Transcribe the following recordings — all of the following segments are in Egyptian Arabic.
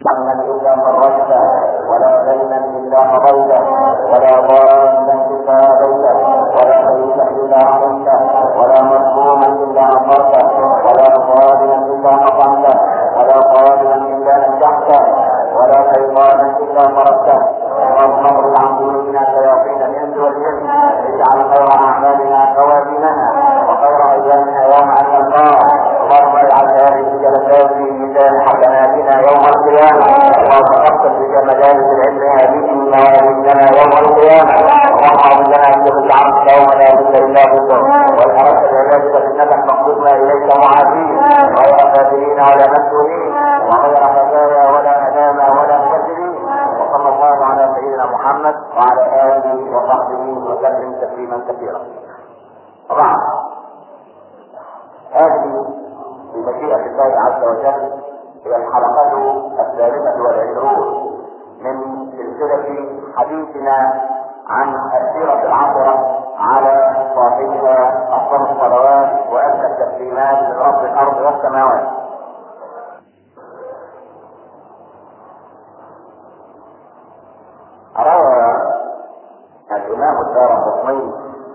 هما الا فرجته ولا دينا الا قضيته ولا ضالا الا هديته ولا شريكا الا علمته ولا مظلوما الا نصرته ولا ظالما الا نصرته ولا ظالما الا نجحته ولا شيطانا الا مرته اللهم اغفر عن قلوبنا شياطين الانس والجن اجعل خير اعمالنا خواتمنا وخير ايامنا يوم ان نلقاك اللهم اجعل هذه الجلسات في ميزان حسناتنا يوم القيامه اللهم اقسم بك مجالس العلم هذه موالدنا يوم القيامه اللهم اعوذ لنا من كل عبد يوم لا اله الا بك والحرس بعبادك انك مقبولنا اليك معافين غير كافرين ولا مسؤولين وغير خزايا ولا ندامى ولا مكذبين وصلى الله على سيدنا محمد وعلى اله وصحبه وسلم تسليما كثيرا طبعا هذه بمشيئة الله عز وجل هي الحلقة الثالثة والعشرون من سلسلة حديثنا عن السيرة العطرة على صاحبها أفضل الصلوات وأزكى التسليمات من رب الأرض والسماوات. روى الإمام الدار القطني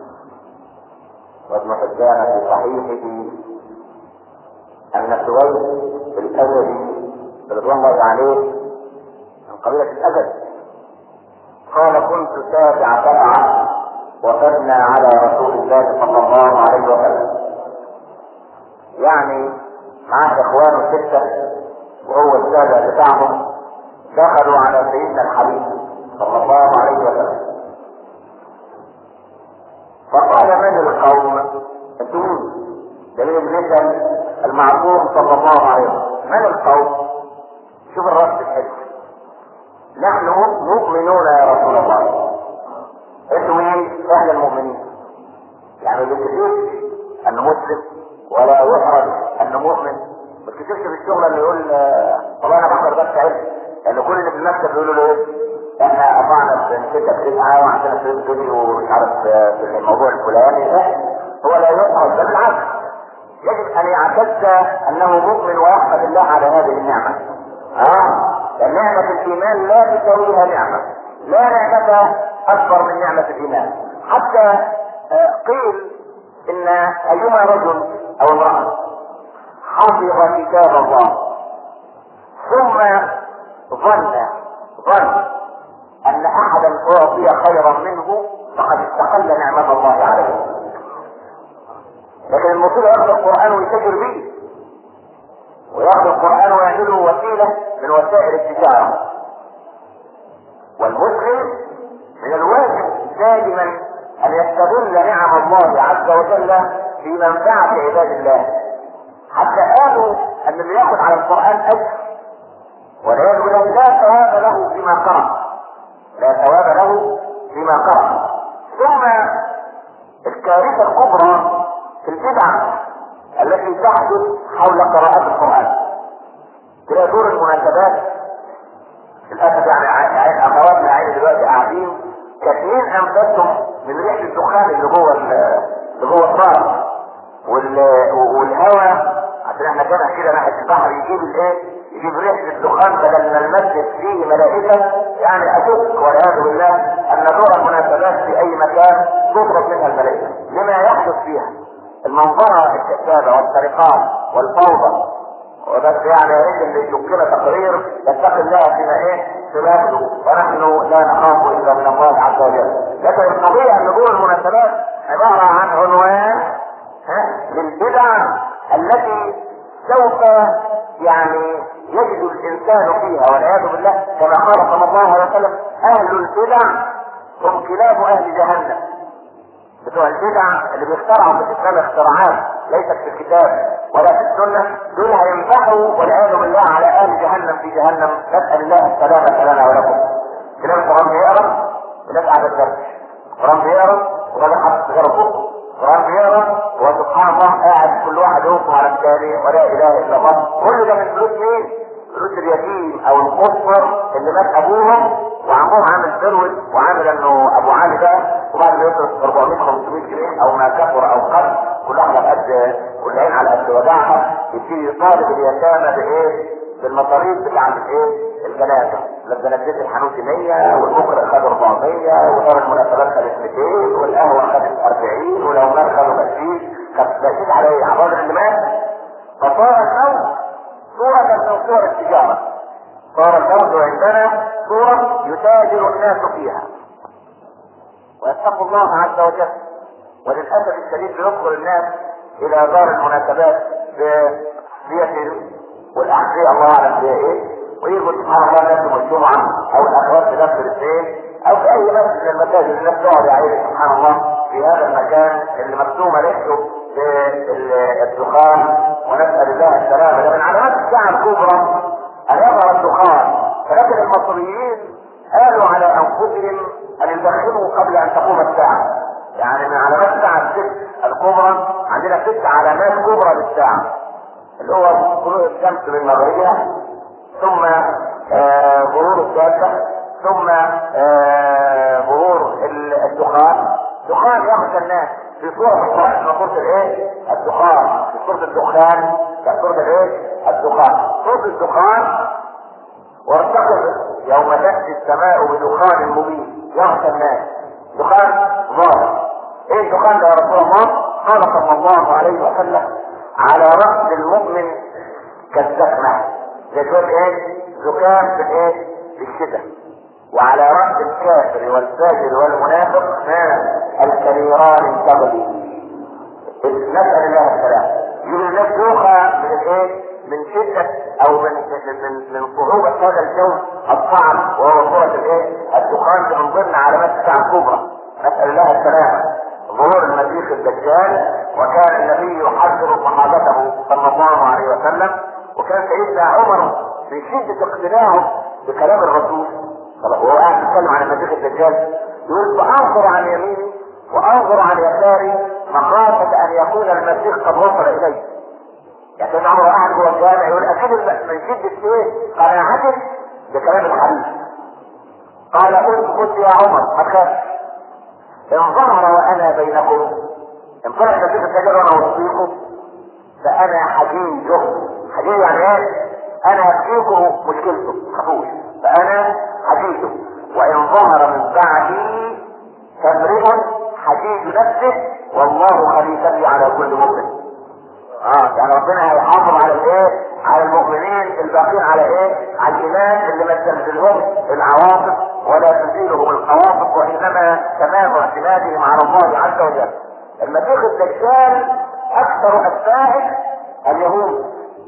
وابن حبان في صحيحه ان سويد الازدي رضوان الله عليه من قبيله الازد قال كنت سابع سبعه وفدنا على رسول الله صلى الله عليه وسلم يعني معاه اخوانه سته وهو السابع بتاعهم دخلوا على سيدنا الحبيب صلى الله عليه وسلم فقال من القوم دون دليل مثل المعصوم صلى الله عليه وسلم من القوم شوف الرد الحلو نحن مؤمنون يا رسول الله انتم مين اهل المؤمنين يعني ما بيكتبش انه مسلم ولا يحرج انه مؤمن ما تكتبش في الشغل اللي يقول طب انا بحضر بس علم لان كل اللي في المكتب بيقولوا له ايه احنا قطعنا في ستة بتسعة وعندنا في فيديو ومش عارف في الموضوع الفلاني هو لا يحرج بل بالعكس يجب ان يعتز انه مؤمن ويحمد الله على هذه النعمة اه لان نعمة الايمان لا تساويها نعمة لا نعمة اكبر من نعمة الايمان حتى آه قيل ان ايما رجل او امرأة حفظ كتاب الله ثم ظن ظن ان احدا اعطي خيرا منه فقد استقل نعمة الله عليه لكن المصيبة ياخذ القرآن ويتاجر به وياخذ القرآن ويعمله وسيلة من وسائل التجارة والمسلم من الواجب دائما ان يستغل نعم الله عز وجل في منفعة عباد الله حتى قالوا ان اللي ياخذ على القرآن اجر والعياذ بالله لا ثواب له فيما قرأ لا ثواب له فيما قرأ ثم الكارثة الكبرى في البدع التي تحدث حول قراءة القرآن تلاقي دور المناسبات للأسف يعني أخواتنا العيلة دلوقتي قاعدين كثيرين أنفسهم من ريحة الدخان اللي جوه اللي جوه الصالة والهواء عشان احنا كده كده ناحية البحر يجيب الايه؟ يجيب ريحة الدخان بدل ما المسجد فيه ملائكة يعني أشك والعياذ بالله أن دور المناسبات في أي مكان تطرد منها الملائكة لما يحدث فيها المنظرة الكتابة والسرقات والفوضى وبس يعني ايه اللي يشكنا تقرير يتقي الله فيما ايه سماته ونحن لا نخاف الا من الله عز وجل لكن القضية ان دور المناسبات عبارة عن عنوان ها للبدع التي سوف يعني يجد الانسان فيها والعياذ بالله كما قال صلى الله عليه وسلم اهل البدع هم كلاب اهل جهنم بتوع البدع اللي بيخترعوا في الاسلام اختراعات ليست في الكتاب ولا في السنه دول هينفعوا والعياذ بالله على اهل جهنم في جهنم نسال الله السلامه لنا ولكم كلام القران بيقرا وناس قاعده تدرس القران بيقرا ولا حد غير بكره القران بيقرا وسبحان الله قاعد كل واحد يوقف على الثاني ولا اله الا الله كل ده من فلوس مين؟ فلوس اليتيم او القصر اللي مات ابوهم وعمهم عامل ثروت وعامل انه ابو علي بقى وبعد ما يصرف 400 500 جنيه او ما كفر او قل كل واحده قد كل عين على قد وجعها يبتدي يطالب اليتامى بايه؟ بالمصاريف بتاعت الايه؟ الجنازه لما نديت الحنوتي 100 والبكره خد 400 ودار المناسبات خدت 200 والقهوه خدت 40 ولو مات خدوا 20 طب بقيت على ايه؟ على الراجل اللي مات فصار الموت صورة من صور التجارة صار الموت عندنا صورة يتاجر الناس فيها ويتقوا الله عز وجل وللاسف الشديد بيدخل الناس الى دار المناسبات بيد والاحذيه الله اعلم فيها ايه ويجوا سبحان الله نفسهم الجمعه او الاخوات في نفس الاثنين او في اي مسجد من المساجد اللي الناس تقعد عليه سبحان الله في هذا المكان اللي مكتومه ريحته بالدخان ونسال الله السلامه ده من علامات الساعه الكبرى ان يظهر الدخان ولكن المصريين قالوا على انفسهم ان يدخنوا قبل ان تقوم الساعه يعني من علامات الساعه الست الكبرى عندنا ست علامات كبرى للساعه اللي هو طلوع الشمس من مغربها ثم آه غرور الدابه ثم آه ظهور الدخان دخان يغشى الناس في صورة القرآن في صورة الايه؟ الدخان في صورة الدخان في صورة الايه؟ الدخان صورة الدخان وارتقب يوم تأتي السماء بدخان مبين يغشى الناس دخان ظاهر ايه الدخان ده يا رسول الله؟ قال صلى الله عليه وسلم على رأس المؤمن كالزكمة زي تقول ايه؟ زكام في الايه؟ في الشتاء وعلى رأس الكافر والفاجر والمنافق الكبيران الكبري نسأل الله السلام يقول الناس دوخة من الايه؟ من شدة او من من من صعوبة هذا الجو الصعب وهو صورة الايه؟ الدخان من ضمن علامات الساعة الكبرى نسأل الله السلامة ظهور المسيح الدجال وكان النبي يحذر صحابته صلى الله عليه وسلم وكان سيدنا عمر في شدة اقتناعه بكلام الرسول وهو قاعد يتكلم عن المسيح الدجال يقول فانظر عن يميني وانظر عن يساري مخافة ان يكون المسيح قد وصل الي يعني كان عمر قاعد جوه الجامع يقول اكيد من شدة ايه قناعته بكلام الحديث قال اسكت يا عمر ما تخافش ان ظهر وانا بينكم ان طلع المسيح الدجال وانا وسطيكم فانا حجيجه حجيج يعني ايه انا اكفيكم مشكلته خافوش فانا حجيجه وان ظهر من بعدي فامرئ حجيج نفسه والله خليفتي على كل مؤمن اه يعني ربنا هيحافظ على الايه على المؤمنين الباقين على ايه على الايمان اللي ما تنزلهم العواصف ولا تزيلهم القواصف وانما تمام اعتمادهم على الله عز وجل المسيح الدجال اكثر اتباعه اليهود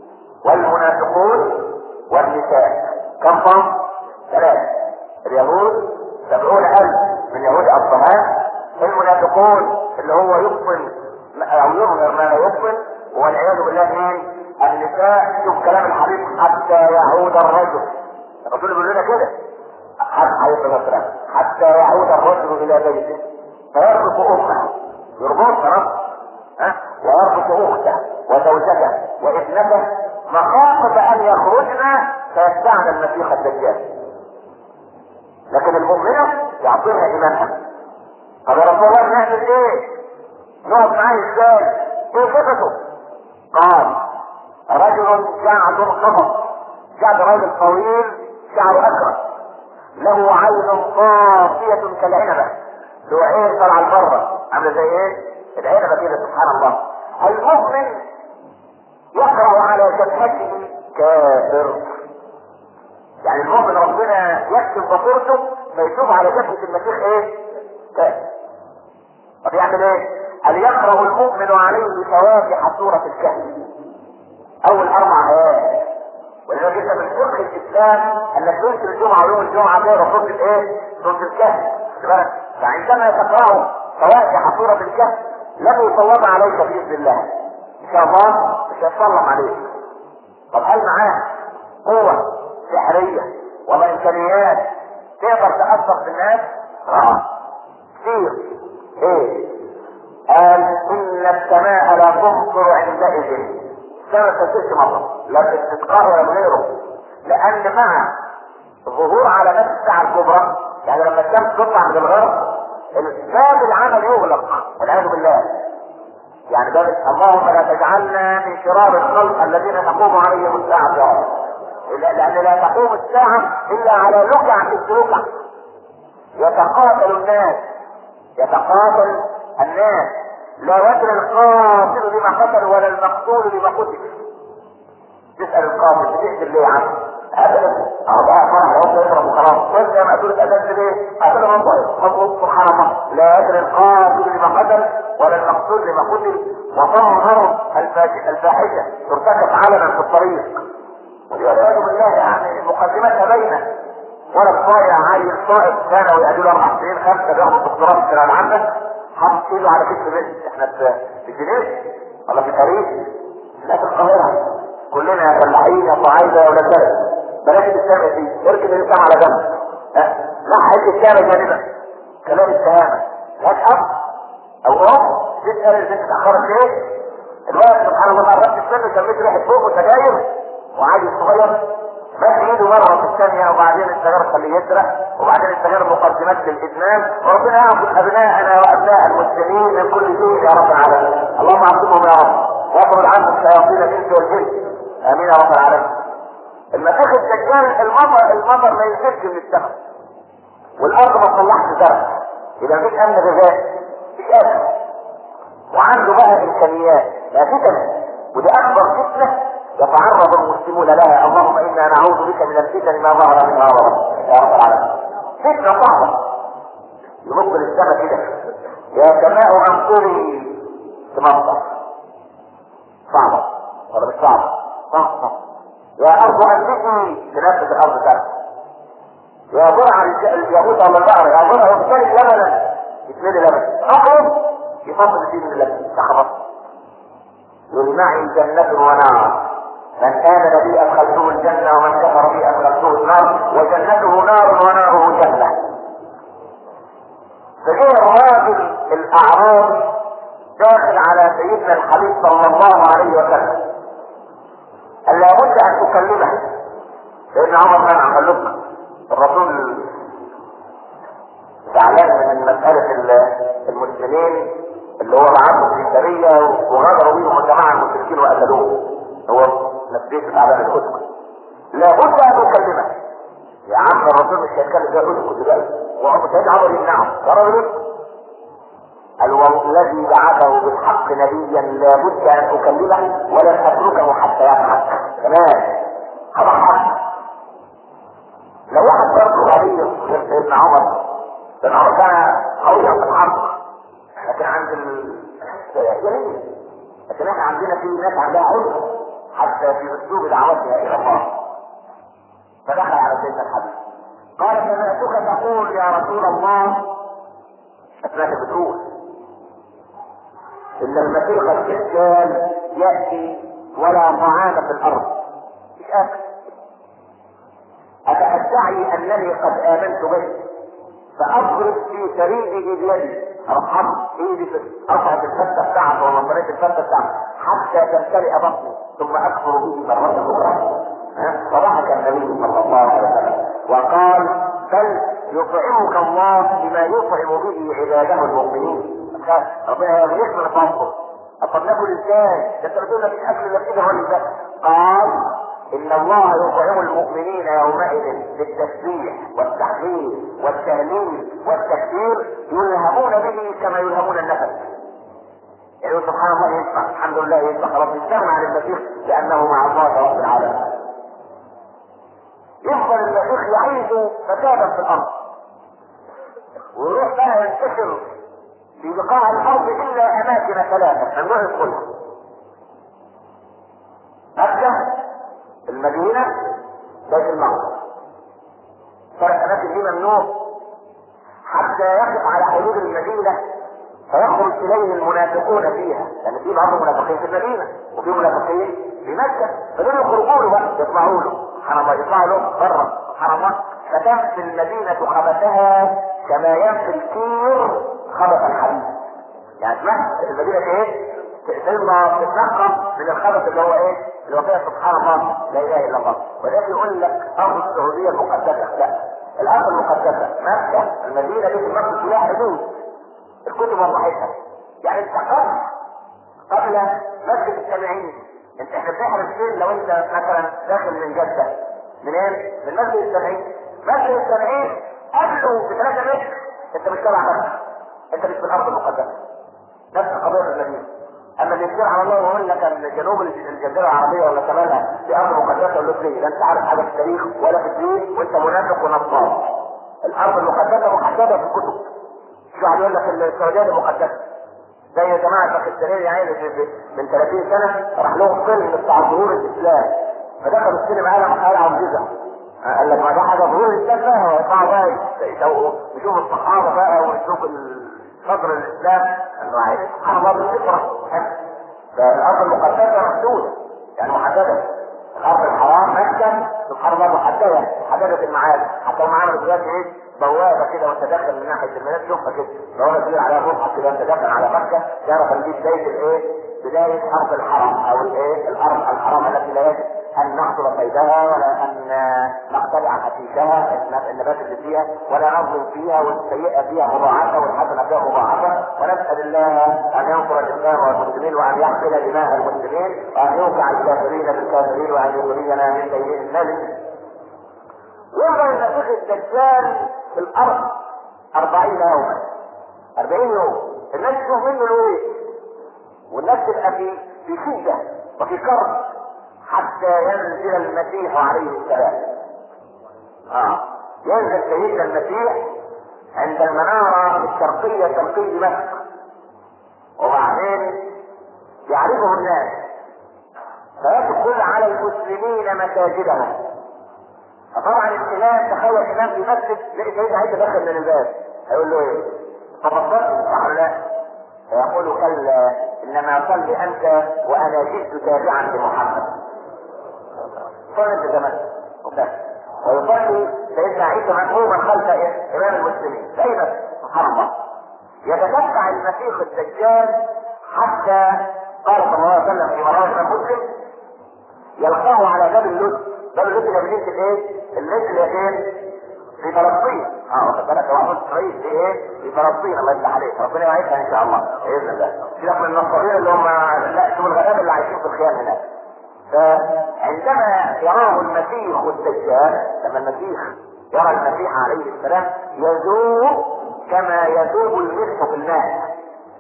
والمنافقون والنساء كم صنف؟ ثلاثة اليهود سبعون ألف من يهود أصفهان المنافقون اللي هو يبطن أو يظهر ما لا يبطن والعياذ بالله مين؟ النساء شوف كلام الحبيب حتى يعود الرجل الرسول بيقول لنا كده حتى مثلا حتى يعود الرجل إلى بيته فيربط أمه يربطها رب ها ويربط أخته وزوجته وابنته مخافة أن يخرجن فيتبعن المسيح الدجال لكن المؤمنة يعطيها إيمانها طب يا رسول الله نعمل إيه؟ نقعد معاه إزاي؟ إيه صفته؟ قال رجل جعد قمر جعد رجل طويل شعره أكرم له عين قاسية كالعنبة له عين طالعة لبره عاملة زي إيه؟ العنبة كده سبحان الله المؤمن يقرأ على جبهته كافر يعني المؤمن ربنا يكتب بصيرته فيشوف على جبهة المسيح ايه؟ كافر طب يعمل ايه؟ قال يقرأ المؤمن عليه فواتح سورة الكهف أول أربع آيات ولذلك انت من فقه الإسلام أنك تنكر الجمعة ويوم الجمعة تقرا سورة الإيه؟ سورة الكهف فعندما تقرأه فواتح سورة الكهف لم يصوب عليك بإذن الله ان شاء الله مش هيتصلم عليك طب هل معاه قوة سحرية وامكانيات تقدر تأثر في الناس؟ اه كتير ايه؟ قال ان السماء لا تمطر عندئذ السماء تسيش مطر لا باستسقاء ولا بغيره لان مع ظهور علامات الساعة الكبرى يعني لما الشمس تطلع من الغرب باب العمل يغلق والعياذ بالله يعني باب اللهم لا تجعلنا من شرار الخلق الذين تقوم عليهم الساعة يا رب لان لا تقوم الساعه الا على لكع في لكع يتقاتل الناس يتقاتل الناس لا يدري القاتل بما قتل ولا المقتول بما قتل تسال القاتل بتقتل ليه عنه ابدا اهو بقى فرح هو يضرب وخلاص وانت يا مقتول اتقتلت ليه؟ قتل من طيب مضبوط سبحان الله لا يدري القاتل بما قتل ولا المقتول بما قتل وظهر الفاحشه ترتكب علنا في الطريق والعياذ بالله يعني مقدمتها باينه ولا الصايع عيل صائب ثانوي ادي له اربع سنين خمسه بياخد دكتوراه في الثانويه العامه حط ايده على كتف بنت احنا في جنيف ولا في باريس لا في القاهره كلنا يا فلاحين يا صعايده يا ولاد بلد بلاش الاسلام دي اركب الاسلام على جنب ها لا حيث الاسلام جانبا كلام التهامه هات اب او ام تسال البنت اتاخرت ليه؟ الولد سبحان الله ما ربط السن سميت ريحه فوق وسجاير وعادي صغير مد ايده مره في الثانيه وبعدين السجاير خليه يسرح وبعدين السجاير مقدمات للادمان وربنا يعصم ابناءنا وابناء المسلمين من كل شيء يا رب العالمين اللهم اعصمهم يا رب واطرد عنهم الشياطين الانس والجن امين يا رب العالمين المسيح الدجال المطر المطر ما ينزلش من السماء والارض ما تصلحش زرع يبقى مفيش امن غذائي مفيش اكل وعنده بقى امكانيات لا فتن ودي اكبر فتنه يتعرض المسلمون لها اللهم انا نعوذ بك من الفتن ما ظهر منها وبطن يا رب العالمين فتنه صعبه يمد للسماء كده يا سماء انصري تمطر صعبه ولا مش صعبه صعبه يا ارض انبتي تنفذ الارض تاني يا برع اليهود ولا البقر يا برع يبتلي لبنا يتملي لبن اخرج يفضل فيه من اللبن تخبط يقول معي جنة ونار من آمن بي أدخلته الجنة ومن كفر بي أدخلته النار وجنته نار وناره جنة فجاء الراجل الأعرابي داخل على سيدنا الحبيب صلى الله عليه وسلم قال لابد أن تكلمه لأن عمر منع قال لك الرسول زعلان من مسألة المسلمين اللي هو بعثهم في سرية وغادروا بيهم الجماعة المشركين وقتلوهم هو نفسية الأعلام الحكمة لابد أن تكلمه يا عم الرسول مش هيتكلم ده اسكت دلوقتي وعمر سيد عمر يمنعه يا راجل قال والذي بعثه بالحق نبيا لابد ان اكلمه ولن اتركه حتى يضحك تمام هذا حق لو واحد برضه غبي غير سيدنا عمر لان عمر كان قويا في الحق لكن عند ال جميل لكن احنا عندنا في ناس عندها علم حتى في اسلوب دعوتها الى الله فدخل على سيدنا الحبيب قال سمعتك تقول يا رسول الله سمعتك بتقول ان المسيح الدجال ياتي ولا طعام في الارض مش اكل افادعي انني قد امنت به فاضرب في سريره بيدي ارحم ايدي في ارفع الفتة بتاعته ومنطقة الفتة بتاعته حتى تمتلئ بطني ثم اكفر به مرة اخرى فضحك النبي صلى الله عليه وسلم وقال بل يطعمك الله بما يطعم به عباده المؤمنين ربنا يغنيك من فضله اطلبه ازاي؟ ده انت بتقول لك الاكل اللي كده هو اللي قال ان الله يطعم المؤمنين يومئذ بالتسبيح والتحليل والتهليل والتكبير يلهمون به كما يلهمون النفس يعني سبحان الله يسمع الحمد لله يسمع خلاص يستغنى عن المسيح لانه مع الله رب العالمين يفضل المسيح يعيش فسادا في الارض ويروح بقى ينتشر في بقاع الارض الا اماكن ثلاثه ممنوع يدخلها مكه المدينه بيت المقدس ثلاث اماكن دي ممنوع حتى يقف على حدود المدينه فيخرج اليه المنافقون فيها لان في بعض المنافقين في المدينه وفي منافقين في مكه فدول يخرجوا له بقى يطلعوا له سبحان الله يطلعوا له بره سبحان الله فتنفي المدينه خبثها كما ينفي الكير خبث الحديد يعني اسمها المدينه ايه؟ تقدر تتنقى من الخبث اللي هو ايه؟ اللي هو فيها سبحان الله لا اله الا الله ولكن يقول لك ارض السعوديه المقدسه لا الارض المقدسه مكه المدينه دي في المقدس لها حدود الكتب وضحتها يعني انت قبل قبل مسجد السامعين انت احنا بنحرم فين لو انت مثلا داخل من جده منين؟ من مسجد السبعين مسجد السبعين قبله بثلاثة متر انت مش تبع بس انت مش في الارض المقدسة نفس القضية في المدينة اما اللي يصير على الله ويقول لك ان جنوب الجزيره العربيه ولا شمالها دي ارض مقدسه ولا ليه؟ لا انت عارف حاجه في التاريخ ولا في الدين وانت منافق ونصاب. الارض المقدسه محدده في الكتب. شو واحد يقول لك السعوديه دي مقدسه. زي جماعه باكستانيه يعني من 30 سنه راح لهم فيلم بتاع ظهور الاسلام فدخلوا السينما قال قال عجزه قال لك ما ده حاجه ظهور الاسلام بقى ويطلعوا بقى يشوفوا الصحابه بقى ويشوفوا صدر الاسلام انه عايز سبحان الله بالفطره فالارض المقدسه محدوده يعني محدده الارض الحرام مكه سبحان الله محدده محدده المعالم حتى هم عملوا دلوقتي ايه بوابه كده وانت داخل من ناحيه المدينه تشوفها كده بوابه كبيره عليها مصحف كده وانت داخل على مكه تعرف ان دي بدايه الايه بدايه ارض الحرم او الايه الارض الحرام التي لا يجب ان نحصل صيدها ولا ان نقتلع حشيشها النبات اللي فيها ولا نظلم فيها والسيئه فيها مضاعفه والحسنه فيها مضاعفه ونسال الله ان ينصر الاسلام والمسلمين وان يحمل دماء المسلمين وان يوقع الكافرين بالكافرين وان يخرجنا من بين الملك يفضل المسيح الدجال في الارض أربعين يوما أربعين يوم الناس تشوف منه الويل والناس تبقى في في شدة وفي كرب حتى ينزل المسيح عليه السلام اه ينزل سيدنا المسيح عند المنارة الشرقية شرقي دمشق وبعدين يعرفه الناس فيدخل على المسلمين مساجدهم فطبعا الامام تخيل الامام في مسجد لقي سيدنا عيسى داخل من الباب هيقول له ايه؟ تفضلت صح ولا لا؟ فيقول كلا انما صل انت وانا جئت تابعا لمحمد صل انت زمان ويصلي سيدنا عيسى مأموما خلف امام المسلمين دايما سبحان الله يتتبع المسيح الدجال حتى قال صلى الله عليه وسلم في مراجع مسلم يلقاه على باب اللد باب اللد اللي مدينه الايه؟ اللد اللي فين؟ في فلسطين اه واخد بالك هو عمود اسرائيل في ايه؟ في فلسطين الله يفتح عليك ربنا يعيشها ان شاء الله باذن الله سيبك من النصارين اللي هم لا شوف الغلابه اللي عايشين في الخيام هناك فعندما يراه المسيح الدجال لما المسيح يرى المسيح عليه السلام يذوب كما يذوب المسح في الماء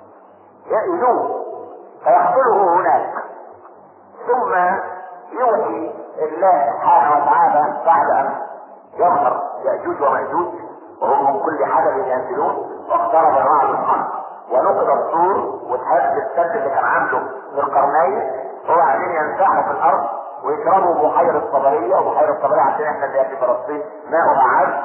يذوب فيحصله هناك ثم يوحي الله سبحانه وتعالى بعد ان يظهر ياجوج وماجوج وهم من كل حدب ينزلون واقترب الرعد الحق ونقض الطور وتهز السد اللي كان عنده في القرنين وبعدين ينزحوا في الارض ويشربوا بحيرة صبرية وبحيرة صبرية عشان احنا اللي في فلسطين ماء عذب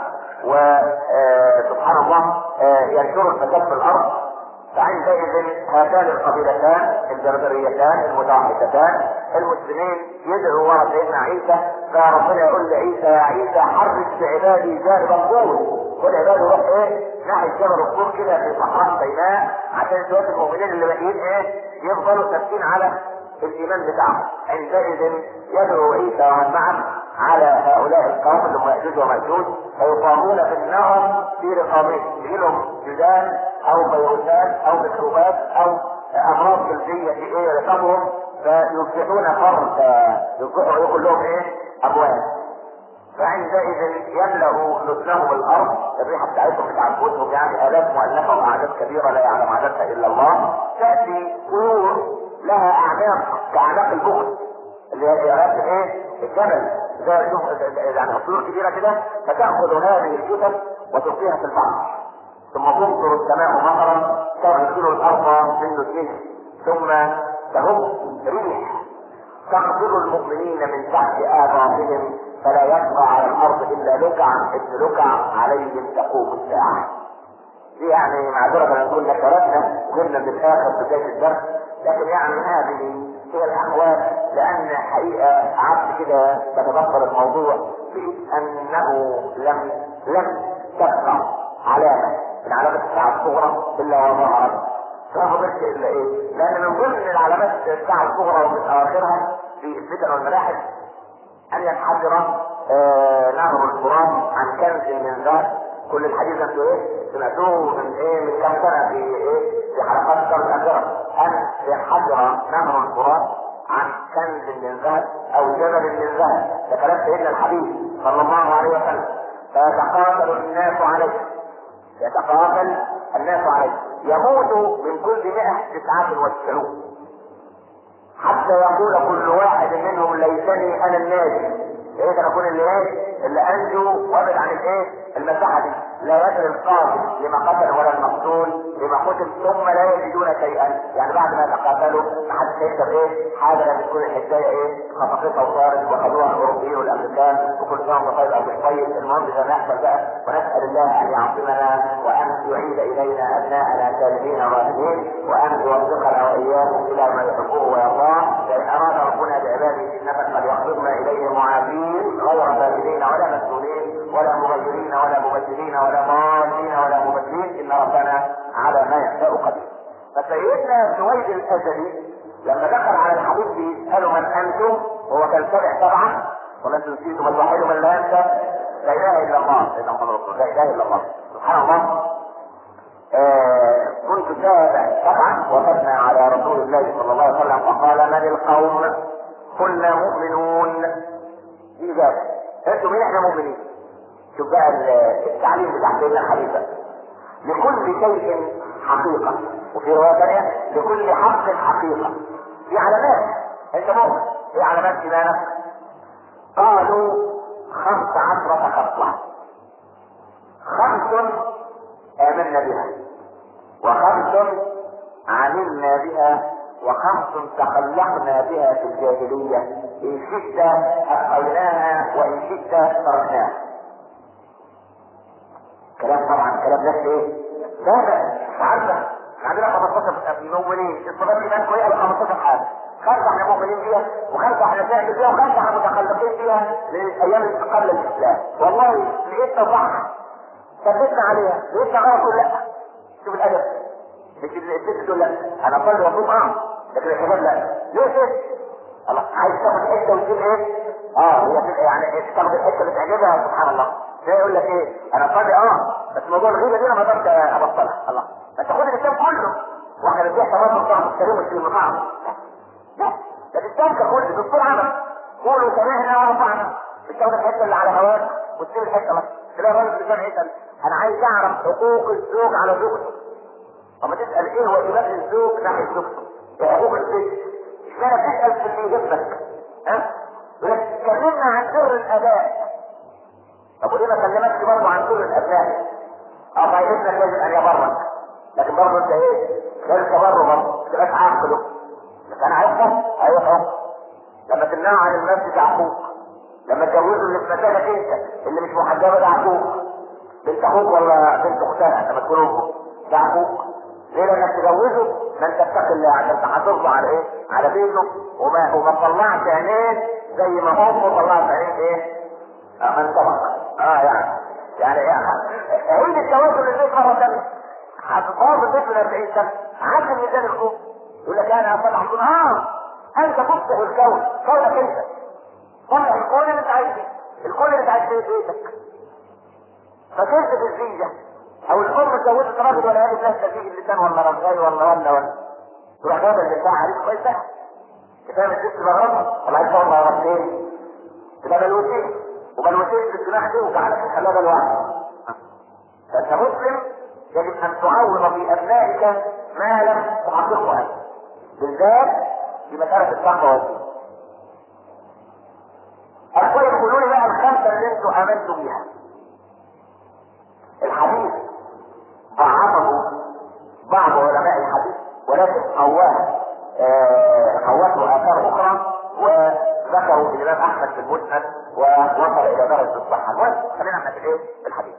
وسبحان الله ينشروا الفساد في الارض فعندئذ هاتان القبيلتان البربريتان المتوحدتان المسلمين يدعوا ورا سيدنا عيسى فربنا يقول لعيسى يا عيسى حرك بعبادي جانب الطور كل عباده يروح ايه ناحيه جبل الطور كده في صحراء سيناء عشان شويه المؤمنين اللي باقيين ايه يفضلوا ثابتين على الايمان بتاعهم عندئذ يدعو عيسى ومن معه على هؤلاء القوم اللي هم ياجوج وماجوج فيقامون في النار في رقابهم يجي لهم جدال او فيروسات او ميكروبات او امراض جلديه في ايه رقابهم فيصبحون فردا يصبحوا يقول لهم ايه اموات فعندئذ يملا نتنهم الارض الريحه بتاعتهم بتعنفسهم يعني الاف مؤلفه واعداد كبيره لا يعلم عددها الا الله تاتي طيور لها اعناق كاعناق البخت اللي هي راسم ايه الجبل زي شوف يعني طيور كبيره كده فتاخذ هذه الجثث وتلقيها في البحر ثم تمطر السماء مطرا تغسل الارض من نسله ثم تهب ريح تقبض المؤمنين من تحت آباطهم فلا يبقى على الأرض إلا لكع ابن لكع عليهم تقوم الساعة. دي يعني معذرة أن كنا شردنا وجبنا من الآخر بداية الدرس لكن يعني هذه هي الأحوال لأن حقيقة قعدت كده بتدبر الموضوع في أنه لم لم تبقى علامة من علامات الساعة الصغرى إلا وظهرت فما فضلش الا ايه؟ لان من ضمن العلامات الساعه الصغرى ومن اواخرها في الفتن والملاحم ان ينحدر آه نهر الفرات عن كنز من ذهب كل الحديث انتوا ايه؟ سمعتوه من ايه؟ من كم سنه في ايه؟ في حلقات السنه الاخيره ان ينحدر نهر الفرات عن كنز من ذهب او جبل من ذهب ده كلام سيدنا الحبيب صلى الله عليه وسلم فيتقاتل الناس عليه يتقاتل الناس عليه يموت من كل مئة تسعة وتسعون حتى يقول كل واحد منهم ليتني انا الناجي ايه ده اكون اللي ايه اللي انجو وابعد عن الايه المساحه دي لا يدري القاتل لما قتل ولا المقتول لما قتل ثم لا يجدون شيئا يعني بعد ما تقاتلوا ما حدش يكسب ايه حاجه لما تكون الحكايه ايه خطفتها وصارت واخذوها الاوروبيين والامريكان وكل سنه وانت طيب او مش طيب المهم اذا نحصل بقى ونسال الله ان يعصمنا وان يعيد الينا ابناءنا سالمين راهبين وان يوفقنا واياكم الى ما يحبه ويرضاه فان اراد ربنا بعباده انما قد يحضرنا اليه معافين غير فاسدين ولا مسؤولين ولا مغيرين ولا مبدلين ولا ضالين ولا مبدلين ان ربنا على ما يشاء قدير فسيدنا سويد الازلي لما دخل على الحبيب بيساله من انتم هو كان سبع طبعا ولا انتم نسيتم الوحيد من لا ينسى لا اله الا الله سيدنا محمد رسول الله لا اله الا الله سبحان الله آه كنت تابع طبعا وفدنا على رسول الله صلى الله عليه وسلم فقال من القوم كنا مؤمنون دي ذات انتم مين احنا مؤمنين شوف بقى التعليم بتاع سيدنا الحبيب لكل شيء حقيقة وفي رواية ثانية لكل حق حقيقة في علامات انت مؤمن في علامات ايمانك قالوا خمس عشرة خصلة خمس آمنا بها وخمس علمنا بها وخمس تخلقنا بها في الجاهلية إن شئت أبقيناها وإن شئت تركناها كلام طبعا كلام نفس ايه؟ لا عارفة عندنا 15 مؤمنين الصلاة الإيمان كويسة 15 حاجة خمسة احنا مؤمنين بيها وخمسة احنا نعمل بيها وخمسة احنا متخلقين بيها للأيام قبل الإسلام والله لقيتنا صح ثبتنا عليها لقيتنا غلط ولا لا شوف الأدب مش الست تقول لا أنا أصلي وأصوم أه لكن الحجاب لا ليه ست؟ الله عايز تاخد حتة وتجيب ايه؟ اه هي يعني تاخد الحتة اللي تعجبها سبحان الله زي يقول لك ايه انا صلي اه بس موضوع الغيبه دي انا ما اقدرش ابطلها الله ما تاخد الاسلام كله واحنا بنبيع تمام بتاع مشتري ومشتري مطعم لا ده الاسلام ككل بالطول عمل قولوا سمعنا ورفعنا مش تاخد الحته اللي على هواك وتسيب الحته بس تلاقي الراجل بيسال يسال انا عايز اعرف حقوق الزوج على زوجته اما تسال ايه واجبات الزوج ناحيه زوجته وحقوق الزوج اشمعنى تسال في اللي يهمك ها؟ يقول لك كلمنا عن سر الاداء طب وليه ما كلمتش برضه عن كل الابناء؟ اه طيب ابنك يجب ان يبرك لكن برضه انت ايه؟ غير تبره برضه ما تبقاش عاقله بس انا عارفه ايوه اه لما تمنعه عن المسجد عقوق لما تجوزه اللي في مساجدك انت اللي مش محجبه ده عقوق بنت اخوك ولا بنت اختها لما تكون امه ده عقوق ليه لانك تجوزه ما انت اتقي الله عشان انت هترضى على ايه؟ على بيته وما وما تطلعش عينيه زي ما امه طلعت عينيه ايه؟ آه من سبق اه يعني يعني عيد التواصل للبيت مره ثانيه هتطاف الطفل 40 سنه عدل ميزان الكون يقول لك انا اصلح الكون اه انت تصلح الكون كونك انت صلح الكون اللي انت عايش فيه الكون اللي انت عايش فيه في بيتك فكيف بالزيجه او الام اتجوزت راجل ولا قالت لها تزيج اللسان ولا رجاي ولا ولا ولا تروح جايبه اللسان عليك كويس بقى كفايه من الست مغربه ولا عايز تقعد مع رجلين تبقى بلوتين وبلوتين في الجناح دي وجعلك تخليها بالوعي فانت مسلم يجب ان تعوض في ابنائك ما لم تحققه انت بالذات في مساله التقوى والدين اخويا يقولوا لي بقى الخمسه اللي انتوا امنتوا بيها الحديث ضعفه بعض علماء الحديث ولكن قواه قوته اثار اخرى وذكروا الامام احمد في المسند ووصل الى درجه الصحه المهم خلينا احنا في الايه؟ في الحديث.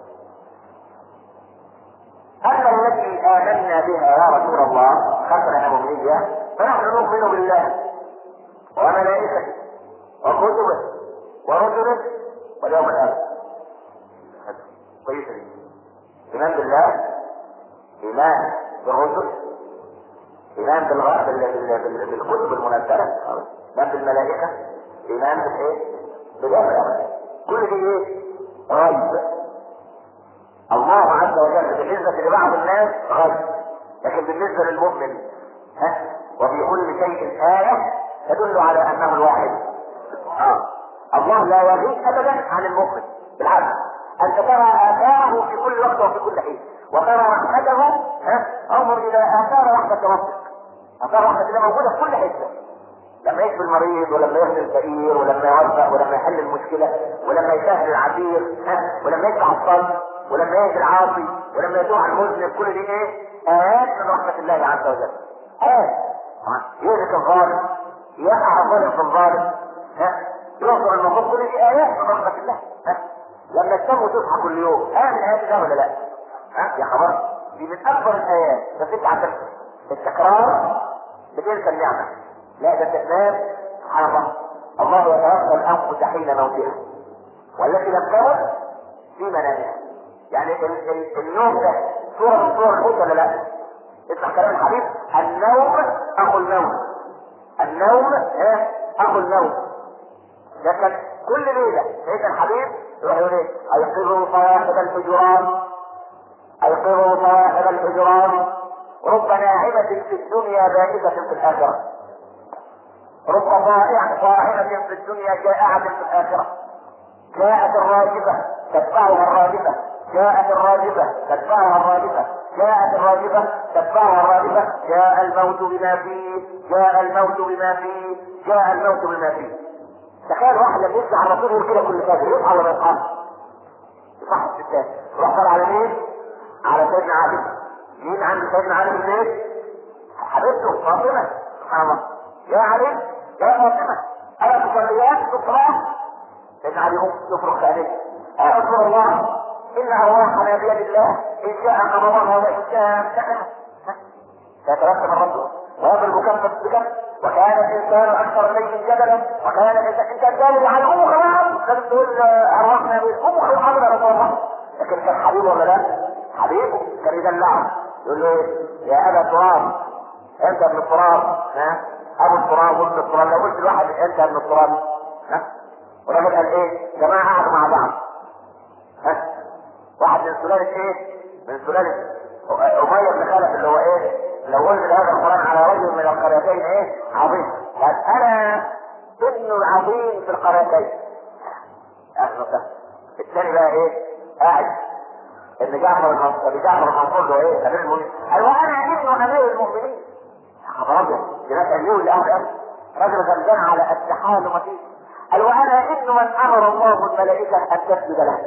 اما التي امنا بها يا رسول الله خمسه مؤمنين بها فنحن نؤمن بالله وملائكته وكتبه ورسله واليوم الاخر. كويسه دي. ايمان بالله ايمان بالرسل ايمان بالغ... بال... بال... بال... بالكتب المنزله ايمان بالملائكه ايمان بالايه؟ باليوم كل دي ايه؟ غيب الله عز وجل بالنسبه لبعض الناس غيب لكن بالنسبه للمؤمن ها وفي كل شيء آية تدل على أنه الواحد. آه. الله لا يغيب ابدا عن المؤمن بالعكس انت ترى اثاره في كل وقت وفي كل حين وترى رحمته ها انظر الى اثار رحمه ربك اثار رحمه الله موجوده في كل حته لما يشفي المريض ولما يغني الفقير ولما يوفق ولما يحل المشكله ولما يسهل العبير ها ولما يدفع الصلب ولما يهدي العاصي ولما يدعو على المذنب كل دي ايه؟ ايات من رحمه الله عز وجل. ايات يهلك الظالم يقع الظالم في الظالم ها يغفر المفروض كل دي ايات من رحمه الله ها لما تسموا تصحى كل يوم ايه من الايات ده ولا لا؟ ها يا خبر دي من اكبر الايات بس انت عشان التكرار بتلك النعمه لا ده تنام سبحان الله الله يتوفى الانفس حين موتها والتي لم تمت في منامها يعني ال- ال- النوم ده صورة من صور الموت ولا لا؟ اسمع كلام الحبيب النوم اخو النوم النوم ها اخو النوم لكن كل ليلة سيدنا الحبيب يروح يقول ايه؟ ايقظوا صواحب الحجرات ايقظوا صواحب الحجرات رب ناعمة في الدنيا بائسة في الآخرة رب ضائع صاحبة في الدنيا جائعة في الآخرة جاءت الراجفة تتبعها الراجفة جاءت الراجفة تتبعها الراجفة جاءت الراجفة تتبعها الراجفة جاء الموت بما فيه جاء الموت بما فيه جاء الموت بما فيه تخيل واحد لما يسمع الرسول يقول كده كل فجر يصحى ولا يصحى؟ يصحى الستات يروح طالع على مين؟ على سيدنا علي مين عند سيدنا علي في البيت؟ حبيبته فاطمة سبحان الله يا علي يا فاطمة ألا تصليان في الصلاة؟ سيدنا علي يقوم يفرق عليه يا رسول الله إن أرواحنا بيد الله إن شاء قبضها وإن شاء امسكها فيترتب الرسول ويضرب كفة بكف وكان الإنسان أكثر شيء جدلا وكان الإنسان أنت تجادل على أمه خلاص لازم تقول أرواحنا بيد أمه خلاص يا رسول الله لكن كان حبيبه ولا لا؟ حبيبه كان يدلعه يقول له إيه؟ يا أبا تراب أنت ابن التراب ها أبو التراب وابن التراب لو قلت لواحد أنت ابن التراب ها والراجل قال ايه؟ جماعة قعدوا مع بعض. ها؟ واحد من سلالة ايه؟ من سلالة أمية بن خلف اللي هو ايه؟ لو أنزل هذا القرآن على رجل من القريتين ايه؟ عظيم. قال أنا ابن العظيم في القريتين. أهلا وسهلا. الثاني بقى ايه؟ قاعد ابن جعفر المنصور ابن جعفر المنصور اللي هو ايه؟ أمير المؤمنين. قال وأنا ابن أمير المؤمنين. يا خبر أبيض. دي ناس أمير لأهل أمر. رجل غلبان على السحال ومفيش. قال وانا ابن من امر الله الملائكه ان تسجد له.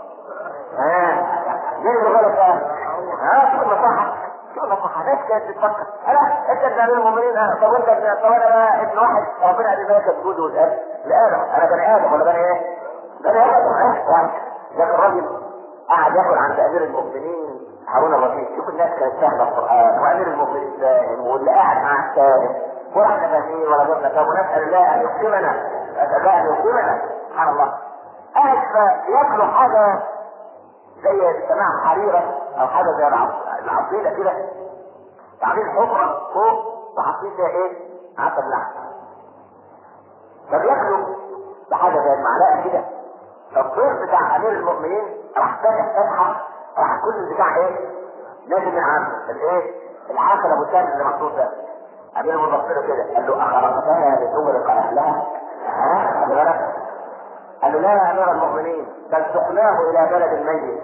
ها مين اللي غلط بقى؟ ها شوف المصحة شوف المصحة ناس كانت بتفكر انا انت ابن امير المؤمنين أنا. طب انت ابن طب انا بقى ابن واحد ربنا قال لي ملك الجود والاب لادم انا بني ادم ولا بني ايه؟ بني ادم ها يعني لكن الراجل قعد ياكل عند امير المؤمنين هارون الرشيد شوف الناس كانت فاهمه القران وامير المؤمنين فاهم واللي قاعد معاه فاهم ولا احنا فاهمين ولا غيرنا فاهم ونسال الله ان يحكمنا نسال الله ان يحكمنا سبحان الله قاعد ياكلوا حاجه زي سماع حريره او حاجه زي العص- العصيده كده بعدين حفره فوق وحاطين فيها ايه؟ عسل لحم فبياكلوا بحاجه زي المعلقه كده فالضيف بتاع امير المؤمنين راح فاتح فتحه راح كل البتاع ايه؟ نازل من عنده الايه؟ العسل ابو سالم اللي محطوط ده امير المؤمنين له كده قال له اخرجتها لتغرق اهلها ها؟ خلي بالك قال له لا يا امير المؤمنين بل سقناه الى بلد ميت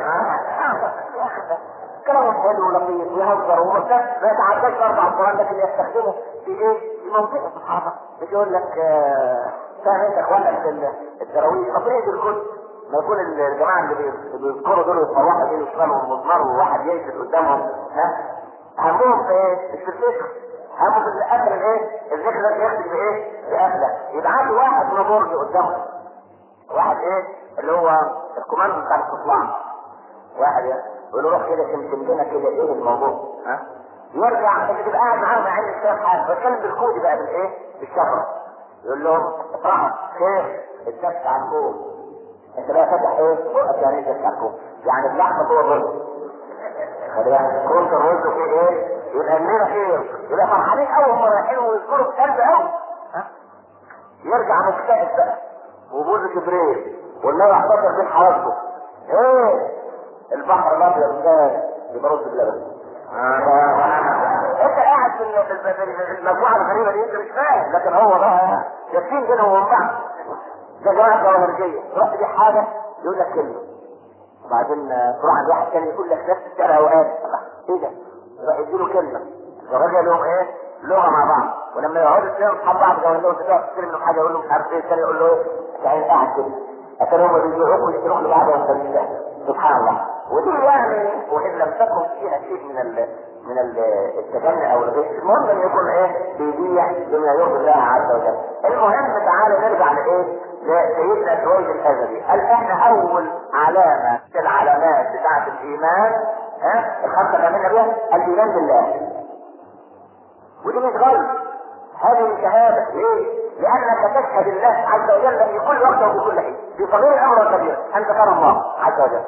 كلام حلو ولطيف ويهزر ومرتاح ما يتعداش اربع القران لكن يستخدمه في ايه؟ في موضوع الصحابه مش يقول لك آه، فاهم انت اخوانك في الدراويش ربنا يدي الكل ما يكون الجماعه اللي بي- اللي بيذكروا دول يتصلحوا دول يشتغلوا ومضمروا وواحد يجلس قدامهم ها همهم في ايه؟ مش في الفكر همهم في الاخر الايه؟ الذكر ده يختم بايه؟ باهله يبعتوا واحد من برج قدامهم واحد ايه اللي هو الكوماندو بتاع الاستطلاع واحد يقول له روح كده تمتم لنا كده ايه الموضوع ها يرجع انت تبقى قاعد معاه مع ان الشيخ حاجه بتكلم بالكودي بقى بالايه بالشفره يقول لهم اطرحوا خير الدفع على الكون انت بقى فاتح ايه بقى يعني ايه الدفع على الكون يعني اللحمه جوه الرز خلي بالك كنت الرز فيه ايه يبقى لنا خير يبقى فرحانين اول مره رايحين ويذكروا في قلب قوي ها يرجع مكتئب بقى وبوز كبريت والله يحتفظ بين حواجبه ايه البحر الابيض ده يبقى رز بلبن انت قاعد في ال- في ال- في المجموعه الغريبه دي انت مش فاهم لكن هو بقى يكفين بينهم وبين بعض ده جماعه جواهرجيه تروح تبيع حاجه يقول لك كلمه وبعدين تروح عند واحد تاني يقول لك نفس السعر اوقات ايه ده؟ يروح يديله كلمه الراجل لهم ايه؟ لغه مع بعض ولما يقعدوا اثنين اصحاب بعض يقول لهم تقدر تشتري منهم حاجه يقول له مش عارف ايه الثاني يقول له ايه؟ يعني قاعد كده عشان هم بيبيعوك ويشتروك لبعض وانت مش فاهم سبحان الله ودي يعني وان لم تكن فيها شيء من ال من ال التجني او الغش المهم ان يكون ايه بيبيع بما يرضي الله عز وجل المهم تعالى نرجع لايه لسيدنا سويد الازلي قال احنا اول علامه في العلامات بتاعه الايمان ها الخمسه اللي عملنا بيها الايمان بالله ودي مش غلط هذه شهادة ليه؟ لأنك تشهد الله عز وجل في كل وقت وفي كل حين في صغير الأمر والكبير أنت ترى الله عز وجل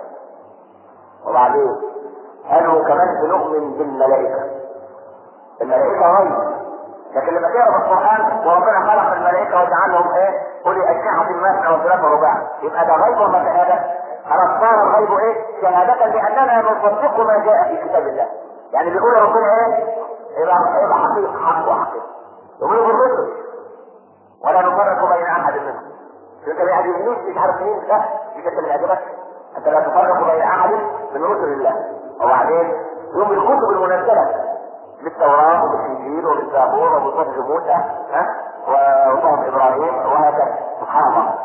وبعدين قالوا كمان بنؤمن بالملائكة الملائكة غيب لكن لما تقرا القرآن وربنا خلق الملائكة وجعلهم ايه؟ أولي أجنحة مثنى وثلاث ورباع يبقى ده غيب ولا شهادة؟ خلاص صار الغيب ايه؟ شهادة لأننا نصدق ما جاء في كتاب الله يعني بيقول ربنا ايه؟ يبقى يبقى حقيقة حق وحقيقة يقولوا بالرسل ولا نفرق بين احد منهم انت ما يعجبنيش مش عارف مين لا مش انت اللي يعجبك انت لا تفرق بين احد من رسل الله وبعدين يوم الكتب المنزله بالتوراه وبالانجيل وبالزبور وبصحف موسى ها وصحف ابراهيم وهكذا سبحان الله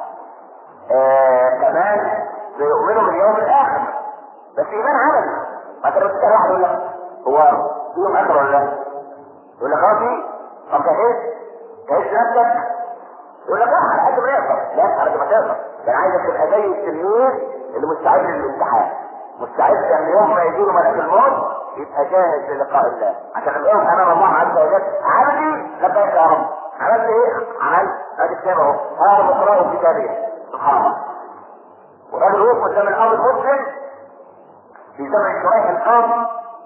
آه كمان بيؤمنوا باليوم الاخر بس ايمان عملي ما تقدرش تسال واحد يقول لك هو يوم اخر ولا لا؟ يقول لك اه في طب جهز جهز نفسك يقول لك اه على قد ما يقدر لا على قد ما تقدر ده انا عايزك تبقى زي التلميذ اللي مستعد للامتحان مستعد ان يوم ما يجيله ملك الموت يبقى جاهز للقاء الله عشان لما يقف امام الله عز وجل عبدي لبيك يا رب عملت ايه؟ عملت ادي كتاب اهو هذا مقراه كتابيه سبحان الله والراجل وقف قدام الامر المسلم في زمن شريح القاضي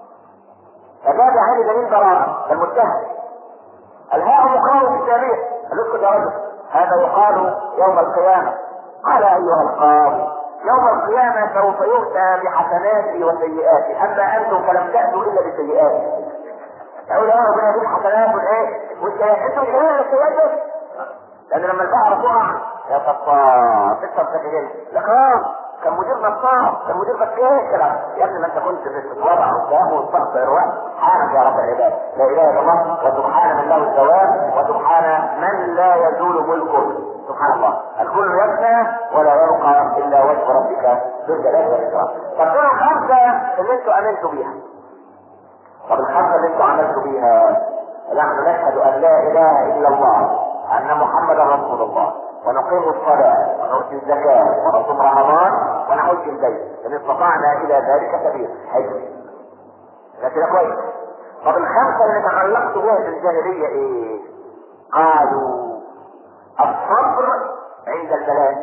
فجاب عليه دليل براءة المتهم الهاء مقام كتابية الاسكت يا رجل هذا يقال يوم القيامة قال ايها القاضي يوم القيامة سوف يؤتى بحسناتي وسيئاتي اما انتم فلم تأتوا الا بسيئاتي اقول يا ربنا يجيب حسنات والايه والسيئات انتوا مش هنا السيئات لان لما البحر تقع يا صفار انت مسجلين لك اه كان مدير نصاب كان مدير فكيه كلام يا ابني ما انت كنت بتتوضع قدامه وتستغفر وقت سبحانك يا رب العباد لا اله الا الله وسبحان من له الزوال وسبحان من لا يزول ملكه سبحان الله الكل يفنى ولا يبقى الا وجه ربك ذو الجلال والاكرام طب دول الخمسه اللي انتوا امنتوا بيها طب الخمسه اللي انتوا عملتوا بيها نحن نشهد ان لا اله الا الله ان محمدا رسول الله ونقيم الصلاة ونؤتي الزكاة ونصوم رمضان ونحج البيت إن استطعنا إلى ذلك سبيل حج لكن كويس طب الخمسة اللي تعلقت بها في الجاهلية إيه؟ قالوا الصبر عند البلاء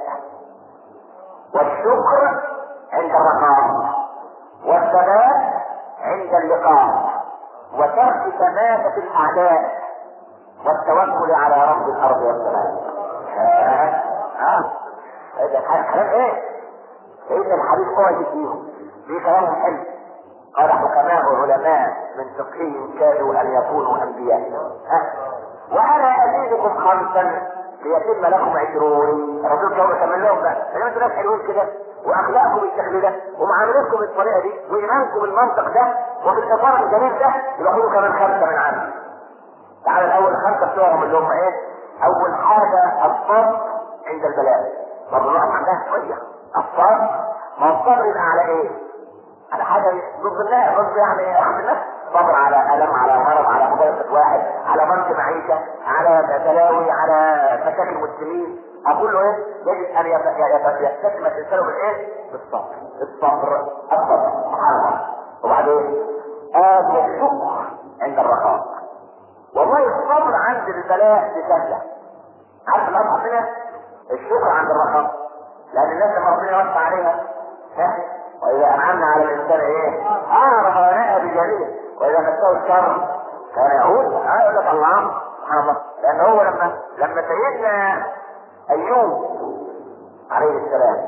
والشكر عند الرخاء والثبات عند اللقاء وترك تماسة الأعداء والتوكل على رب الأرض والسماء اه ده كلام ايه؟ سيدنا الحبيب قوي فيهم في كلامهم حلو قال حكماء علماء من فقههم كادوا ان يكونوا انبياء ها وانا ازيدكم خمسا ليتم لكم عشرون الرسول كان كمان لهم بقى انما انتوا ناس حلوين كده واخلاقكم بالشكل ده ومعاملتكم بالطريقه دي وايمانكم بالمنطق ده وبالاطار الجميل ده يبقى خدوا كمان خمسه من عندي تعالى الاول خمسه بتوعهم اللي هم ايه؟ اول حاجة الصبر عند البلاء برضه الواحد عندها شوية الصبر ما هو الصبر يبقى على ايه؟ على حاجة ضد الله ضد يعني واحد النفس صبر على ألم على مرض على مضايقة واحد على ضنك معيشة على تلاوي على مشاكل المسلمين أقول له إيه؟ يجب أن يستسلم الإنسان بالإيه؟ بالصبر الصبر الصبر سبحان الله وبعدين آه الشكر عند الرخاء والله الصبر عند البلاء دي سهله عارف الأرض هنا الشكر عند الرخاء لان الناس لما ربنا يوسع عليها ها واذا انعمنا على الانسان ايه اعرف وناء بجليل واذا مسه الشر كان يعود اه يقول لك الله سبحان الله لان هو لما لما سيدنا ايوب عليه السلام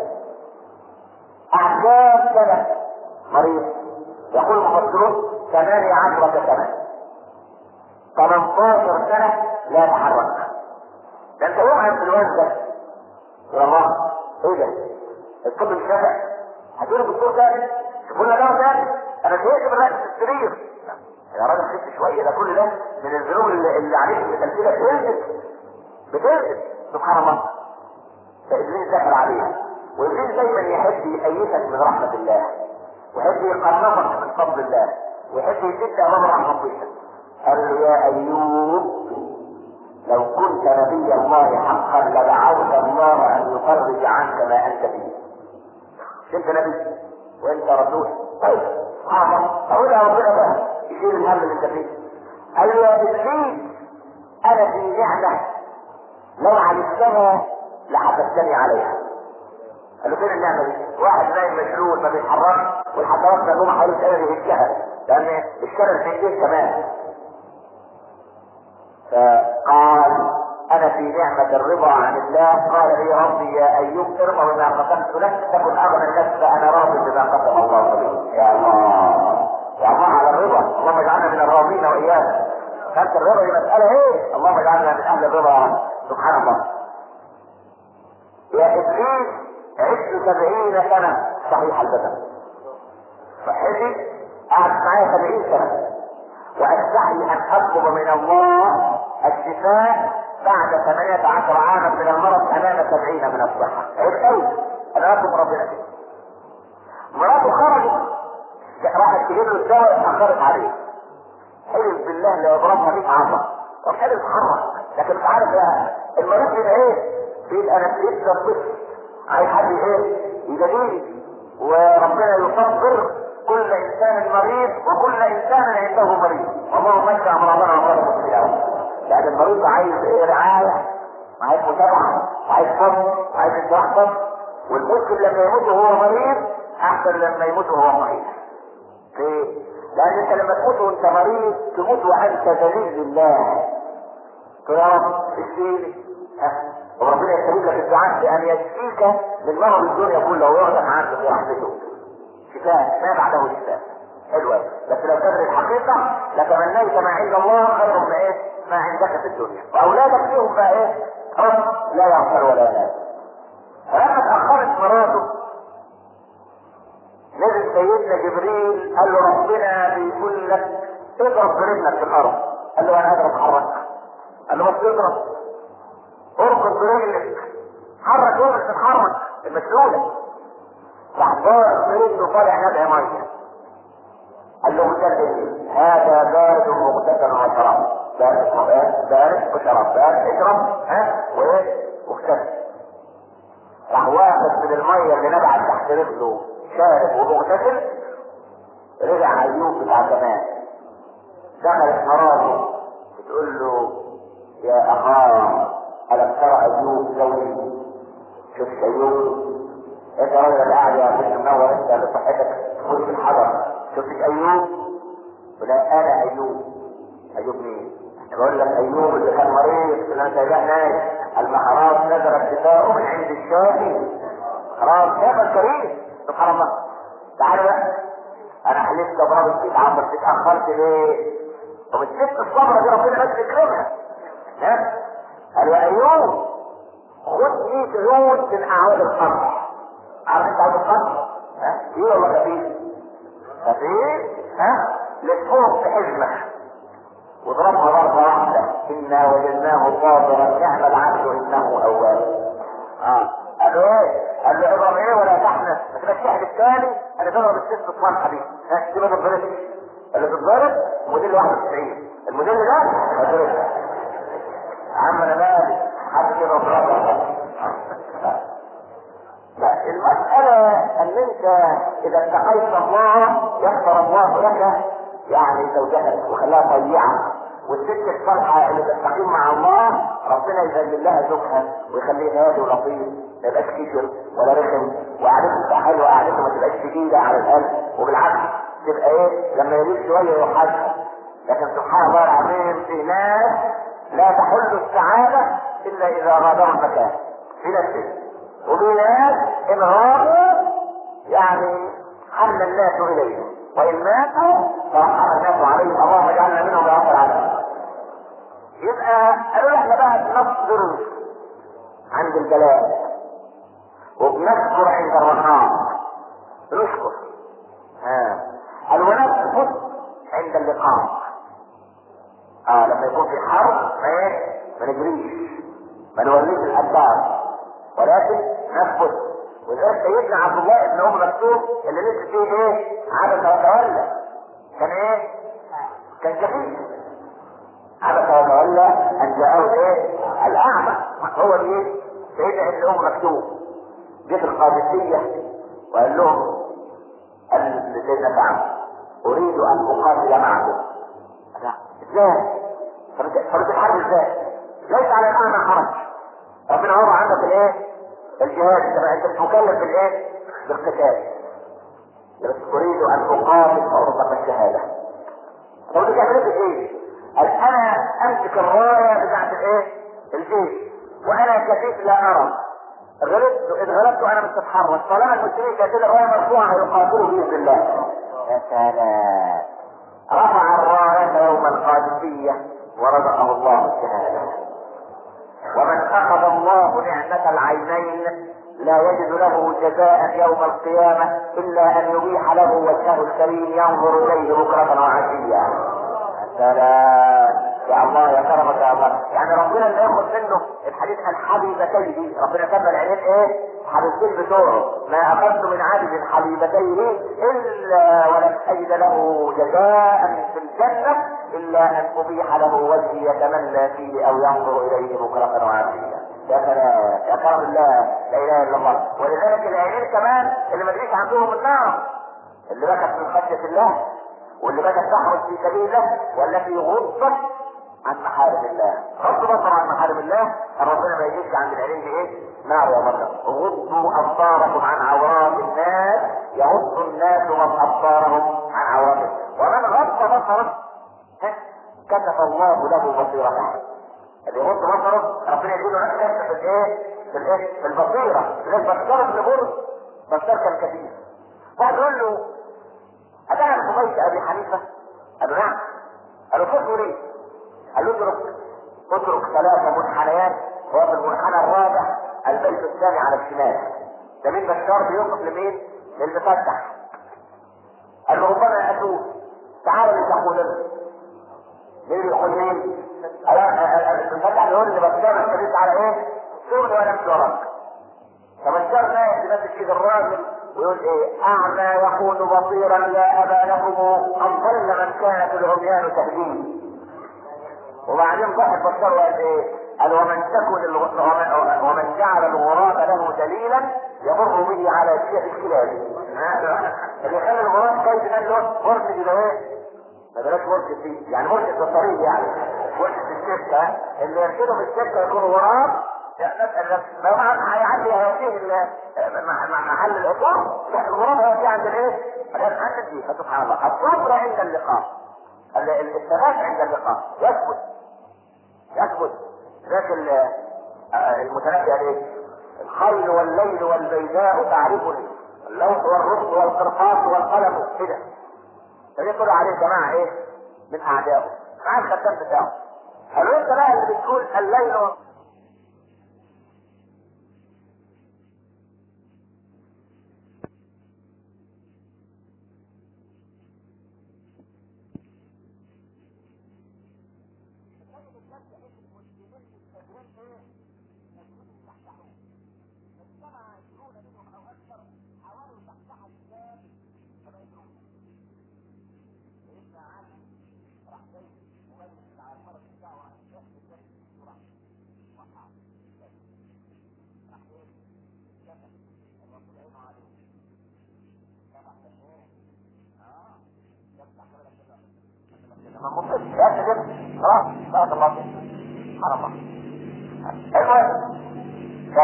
احكام سنه مريض يقول المفسرون ثمانية عشرة سنة 18 سنة لا يتحرك ده انت يوم انفلونزا يا الله ايه ده؟ الطب الشافع هتقول الدكتور تاني شوفوا لنا دواء تاني انا زهقت من رأس السرير يا راجل خف شويه ده كل ده من الذنوب اللي, اللي عليك بتمثيلها بتنزل بتنزل سبحان الله فابليس دخل عليها وابليس دايما يحب يأيدك من رحمه الله ويحب يقربك من فضل الله ويحب يشد امام رحمه الله قال له يا ايوب لو كنت نبي الله حقا لدعوت الله ان يفرج عنك ما انت فيه انت نبي وانت رسول طيب سبحان الله اقول يا ربنا بقى يشيل الهم اللي انت فيه قال له يا ابليس انا في نعمه لو عرفتها لحبستني عليها قال له فين النعمه دي؟ واحد نايم مشلول ما بيتحركش والحشرات مهمومه حوالين الشارع يهشها لان الشارع في ايديه كمان فقال انا في نعمة الرضا عن الله قال لي ربي يا ايوب ارضى بما قسمت لك تكن اغنى الناس فانا راض بما قسم الله لي يا الله يا الله على الرضا اللهم اجعلنا من الراضين واياك كانت الرضا دي مسألة ايه اللهم اجعلنا من اهل الرضا سبحان الله يا ابليس عشت سبعين سنة صحيح البدن صحتي قعدت معايا سبعين سنة واستحي ان اطلب من الله الشفاء بعد 18 عاما من المرض امام 70 من الصحة عيب قوي انا اطلب ربنا كده مراته خرجت راحت تجيب له الدواء اتاخرت عليه حلف بالله لا يضربها 100 عصا طب حلف اتحرك لكن مش عارف يا المريض بيبقى ايه؟ بيبقى نفسيته الطفل عايز حد ايه؟ يجاديه وربنا يصبر كل انسان مريض وكل انسان عنده مريض والله مشى امر الله وامر المسلمين لان المريض عايز ايه رعايه وعايز متابعه وعايز صبر وعايز يتوحد والمسلم لما يموت وهو مريض احسن لما يموت وهو صحيح ليه؟ لان انت لما تموت وانت مريض تموت وانت ذليل لله تقول يا رب اشفيني وربنا يستجيب لك الدعاء بان يشفيك من مرض الدنيا كله ويغنق عنك برحمته شفاء ما بعده شفاء حلوة بس لو كانت الحقيقة لتمنيت ما عند الله خير من ايه؟ ما عندك في الدنيا واولادك فيهم بقى ايه؟ رب لا يغفر ولا ينام فلما اتأخرت مراته نزل سيدنا جبريل قال له ربنا بيقول لك اضرب برجلك في الارض قال له انا قادر اتحرك قال له بس اضرب اركض برجلك حرك رجلك تتحرك المسؤولة راح ضارب برجله طالع نبع ميه قال له مغتسل هذا بارد مغتسل وشراب بارد بارد وشراب بارد اشرب ها وايه واغتسل راح واخد من الميه اللي نبعت تحت رجله شارب ومغتسل رجع ايوب بتاع زمان دخلت مراته بتقول له يا اخاه الم ترى ايوب زوجي شفت ايوب انت راجل قاعد يا مش منور انت لصحتك تخش الحضر شفتش ايوب ولا انا ايوب ايوب مين بقول لك ايوب اللي كان مريض اللي انت نايم المحراب نزل الشفاء من عند الشافي خلاص شاف الكريم سبحان الله تعالوا بقى انا حلفت ابراج السيد عمرو اتاخرت ليه؟ طب الست الصبره دي ربنا بس يكرمها ها؟ قال يا ايوب خد 100 عود من اعواد القمر عارف انت عود القمر؟ ها؟ ايه ولا خفيف؟ خفيف ها؟ لفوق في حزمه واضربها ضربه واحده انا وجدناه صابرا نعم العبد انه اواب اه قال له ايه؟ قال له اضرب ايه ولا تحنث ما تبقاش تحدث الثاني انا بضرب الست اطفال حبيبي ها تبقى ما تضربش قال له تتضرب موديل 91 الموديل ده ما تضربش عم انا مالي حد كده ضربها لا المسألة ان انت اذا اتقيت الله يغفر الله لك يعني زوجتك وخلاها طيعة والست الصالحة اللي تستقيم مع الله ربنا يذلل لها زوجها ويخليه هادي ولطيف ما يبقاش كشر ولا رخم وقعدته تبقى حلوه قعدته ما تبقاش شديده على القلب وبالعكس تبقى ايه لما يليق شويه يوحدها لكن سبحان الله العظيم في ناس لا تحل السعاده الا اذا غادروا المكان في نفسه وفي ناس ان غابوا يعني حن الناس اليهم وان ماتوا فرحم الناس عليهم اللهم اجعلنا منهم بأفضل عليهم يبقى قالوا احنا بقى نصبر عند البلاء وبنذكر عند الرخاء نشكر ها قال ونثبت عند اللقاء اه لما يكون في حرب ما ايه ما نجريش ما نوليش الاسباب ولكن نثبت ولذلك سيدنا عبد الله بن ام مكتوب اللي لسه فيه ايه عبس وتولى كان ايه كان شهيد عبس وتولى ان جاءه ايه الاعمى هو ايه سيدنا ابن ام مكتوب جه في القادسيه وقال لهم قال لسيدنا كعب اريد ان اقاتل معكم لا ازاي فرد الحرب ازاي ليس على الاعمى حرج ربنا وضع عندك الايه الجهاد انت انت مكلف بالايه بالقتال بس اريد ان اقاتل فرض الشهاده طب دي تعمل ايه قال انا امسك الرايه بتاعت الايه الجيش وانا كفيف لا ارى غلبت اذ غلبت انا مش هتحرك طالما المسلمين كانت الرايه مرفوعه هيقاتلوا باذن الله يا سلام رفع الرايه يوم القادسيه ورزقه الله الشهاده ومن اخذ الله نعمه العينين لا يجد له جزاء يوم القيامة إلا أن يبيح له وجهه الكريم ينظر إليه بكرة وعشيا. سلام يا الله يا كرمك يا الله يعني ربنا اللي ياخد منه الحديث عن حبيبتيه ربنا سمى العينين ايه حبيبتين بتوعه ما اخذت من عبد حبيبتيه الا ولم اجد له جزاء في الجنه الا ان ابيح له وجهي يتمنى فيه او ينظر اليه بكره وعشيا يا سلام يا كرم الله لا اله الا الله ولذلك العينين كمان اللي ما تجيش عندهم النار اللي بكت من خشيه الله واللي بدأت تحرس في سبيل الله والتي غضت عن محارم الله غض بصر عن محارم الله ربنا ما يجيش عند العلم بايه نار يا مرة غضوا ابصاركم عن عورات الناس يغض الناس ابصارهم عن عوراتهم ومن غض بصره كشف الله له بصيرته اللي يغض بصره ربنا يديله نفسه في الايه في الايه في البصيره ليش بصيره اللي برد بصير كان كثير واحد يقول له أتعرف بيت أبي حنيفة؟ قال له نعم. قال له خذه ليه؟ قال له اترك اترك ثلاث منحنيات وهو في المنحنى الرابع البيت الثاني على الشمال. ده مين بشار بيوقف لمين؟ للمفتح. قال له ربما أتوب تعال لتقول لنا. مين يقول مين؟ المفتح بيقول لي بشار الشريط على ايه؟ شغل وانا مش وراك. فبشار نايم بنفس كده الراجل ويقول ايه اعمى يكون بصيرا لا ابا لكم ام ضل من كانت العميان تهديه وبعدين ضحك بشار وقال ايه قال ومن تكن الغ... ومن... ومن جعل الغراب له دليلا يمر به على شيء الكلاب اللي يخلي الغراب كويس ان له مرشد كده ايه ما بلاش مرشد فيه يعني مرشد في الطريق يعني مرشد في السكه اللي يرشده في السكه يكون غراب نسأل لو هيعدي هيأتيه محل العقاب الغراب هيأتيه عند الايه؟ عند دي فسبحان الله الصبر عند اللقاء الثبات عند اللقاء يثبت يثبت ذاك المتنبي قال ايه؟ الخيل والليل والبيداء تعرفني اللوح والرص والقرطاس والقلم كده فيقول عليه جماعه ايه؟ من اعدائه مع الخدام بتاعه قالوا انت بقى اللي بتقول الليل خلاص بارك الله فيك سبحان الله المهم ف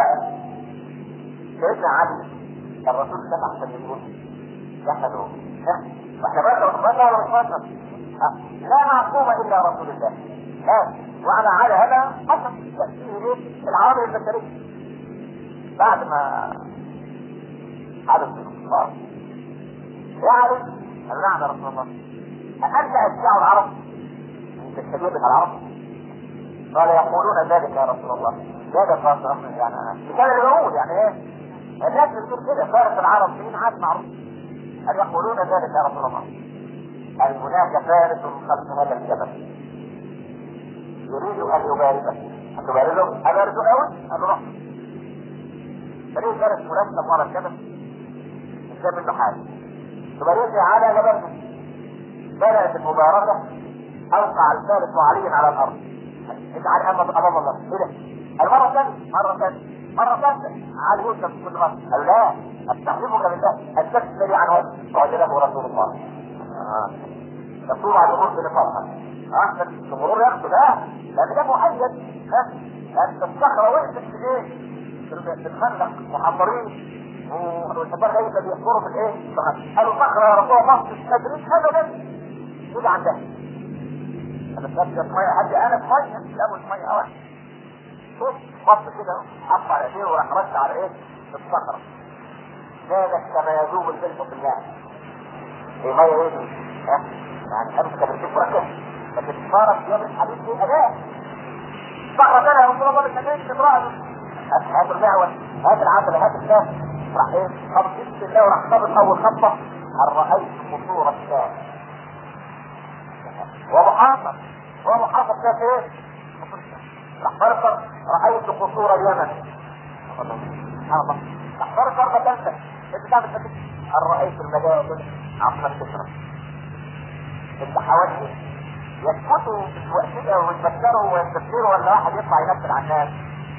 سيدنا علي الرسول سمع سيدنا دخلوا واحنا بشر بشر ولا مش بشر لا معصوم الا رسول الله ها وعلى على هذا حسب تأثير العوامل البشرية بعد ما حدث الكفار يا علي قال نعم يا رسول الله أأنت أشجع العرب تستجيب العرب قال يقولون ذلك يا رسول الله ماذا قال رسول يعني انا كان اللي بقول يعني ايه الناس بتقول كده فارس العرب مين عاد معروف هل يقولون ذلك يا رسول الله هل هناك فارس خلف هذا الجبل يريد ان يبارزك ان تبارزه ابارزه قوي قال له روح فريق فارس مرتب ورا الجبل مش ده منه حاجه تبارزه على جبل بدات المبارزه اوقع الفارس وعلي على الارض اجعل امام امام الله ايه ده؟ المره الثانيه مره ثانيه مرة ثالثة على يوسف كل مرة قال لا استحلفك بالله ان تسألي عن وجه قال له رسول الله مكتوب على الامور بنفاقها اه بس المرور ياخده لا لان ده مؤيد ها لان الصخرة وقفت في ايه؟ في الخندق محضرين والشباب ليس بيحضروا في الايه؟ قالوا صخرة يا رسول الله مش قادرين ابدا يجي عندها انا شفت ميه حد انا في ميه لا مش ميه واحد شوف بص كده حط على ايديه وراح رد على ايه؟ في الصخرة نادت كما يذوب الفلح في الماء هي ميه ايه دي؟ ها؟ يعني امسك بالشوف مركز لكن صارت يوم الحديث دي اداء صخرة ثانية يا رسول الله بالنبي امرأة هات المعول هات العسل هات الشاه راح ايه؟ خبط بسم الله وراح خبط اول خبطة هل رأيت قصور الشاه ومحاصر ومحاصر شاف ايه؟ راح فرقر رأيت قصور اليمن سبحان الله راح فرقر فتنسى انت تعمل فتنسى هل رأيت المدائن عصر الكسرى انت حوالي يسقطوا وقتها ويتفكروا ويستفسروا ولا واحد يطلع ينفذ على الناس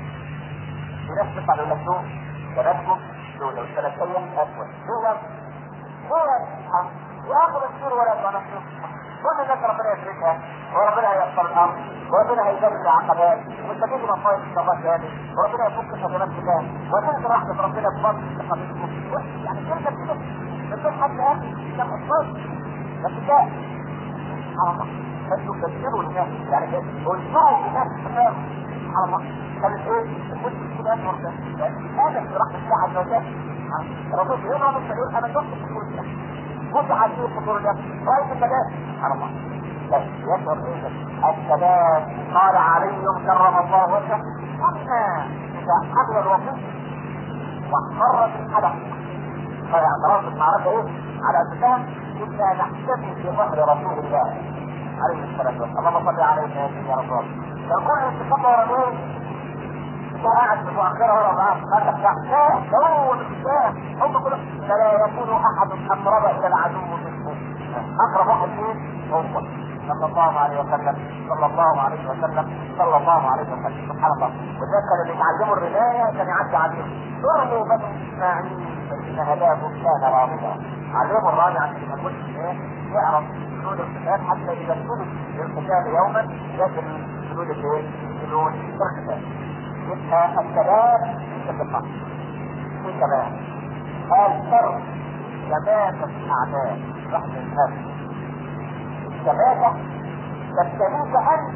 في ناس تطلع يقول لك شوف شبابكم دول والثلاثية أسود دول هو ياخذ السور ولا يتنفذ كل الناس ربنا يدركها وربنا هيأثر الأمر وربنا هيجرب العقبات ويستفيد من مصائب الصفات هذه وربنا يفك خزانات الله وتنزل رحمة ربنا بفضل حبيبكم يعني كلمة كده بدون حد قال ده خطاب بس ده سبحان الله فانتوا تبشروا الناس يعني انشروا الناس سبحان الله كانت ايه؟ المسلم كده انور ده هذا في رحمة الله عز وجل الرسول يوم ما يقول انا شفت الخطور ده كنت عارفين الخطور ده رايت البنات سبحان الله بس يشعر ايه الشباب قال علي كرم الله وجهه اما اذا حضر الوقت واحمرت الحدث قال اعتراف المعركه ايه على اساسها كنا نحتفي في ظهر رسول الله عليه الصلاه والسلام اللهم صل عليه يا رسول الله لو كل استقامه ورا مين هو قاعد في مؤخره ورا بعض ما تفتح لا هو الاسلام هم كلهم فلا يكون احد امرض الى العدو منه اقرب واحد مين هو صلى الله عليه وسلم صلى الله عليه وسلم صلى الله عليه وسلم سبحان الله وذلك كانوا بيتعلموا الرمايه كان يعدي عليهم ضربوا بنو اسماعيل فان هداه كان رابطا علموا الرابع عشان ما يكونش ايه يعرف جنود القتال حتى اذا ابتلوا للقتال يوما يجري جنود الايه؟ جنود القتال يبقى الكلام في الثقه في كلام قال شر شماتة الاعداء رحم النفس الشماتة تبتليك انت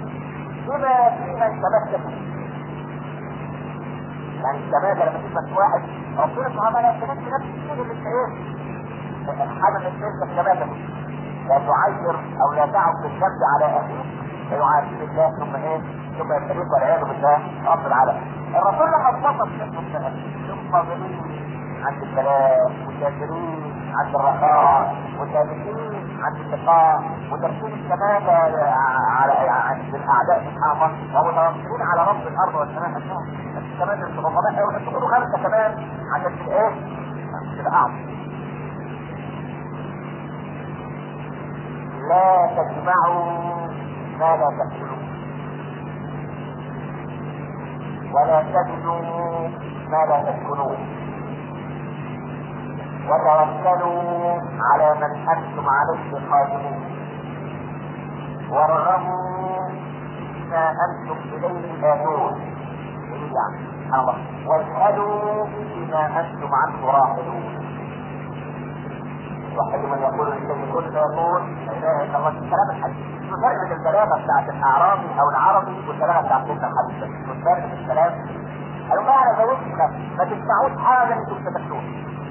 بما فيما انتبهت فيه يعني الشماتة لما تثبت واحد ربنا سبحانه وتعالى يتمنى نفس الشيء اللي انت ايه حاجه من الشركه الشماتة لا تعير او لا تعب بالذنب على اخيك فيعاتب الله ثم ايه ثم يبتليك والعياذ بالله رب العالمين الرسول لما اتصف نفسه ثم صابرين عند البلاء مشاكرين عند الرخاء مشاكرين عند الشقاء مدرسين الشماتة على عند الاعداء سبحان الله ومتوكلين على رب الارض والسماء نفسها كمان الرغباء قوي انتوا تقولوا خمسه كمان عشان تبقى ايه؟ تبقى اعظم لا تجمعوا ما لا تأكلون ولا تجدوا ما لا تسكنون وتوكلوا على من انتم عليه قادمون وارغبوا ما انتم اليه امرون الله واسالوا بما انتم عنه راغبون واحد من يقول للشيء كل ما يقول لا اله الا الله الكلام الحديث الفرق بين البلاغه بتاعت الاعرابي او العربي والبلاغه بتاعت سيدنا الحديث الفرق بين الكلام قالوا ما انا زودت ما تسمعوش حاجه انتم تتكلمون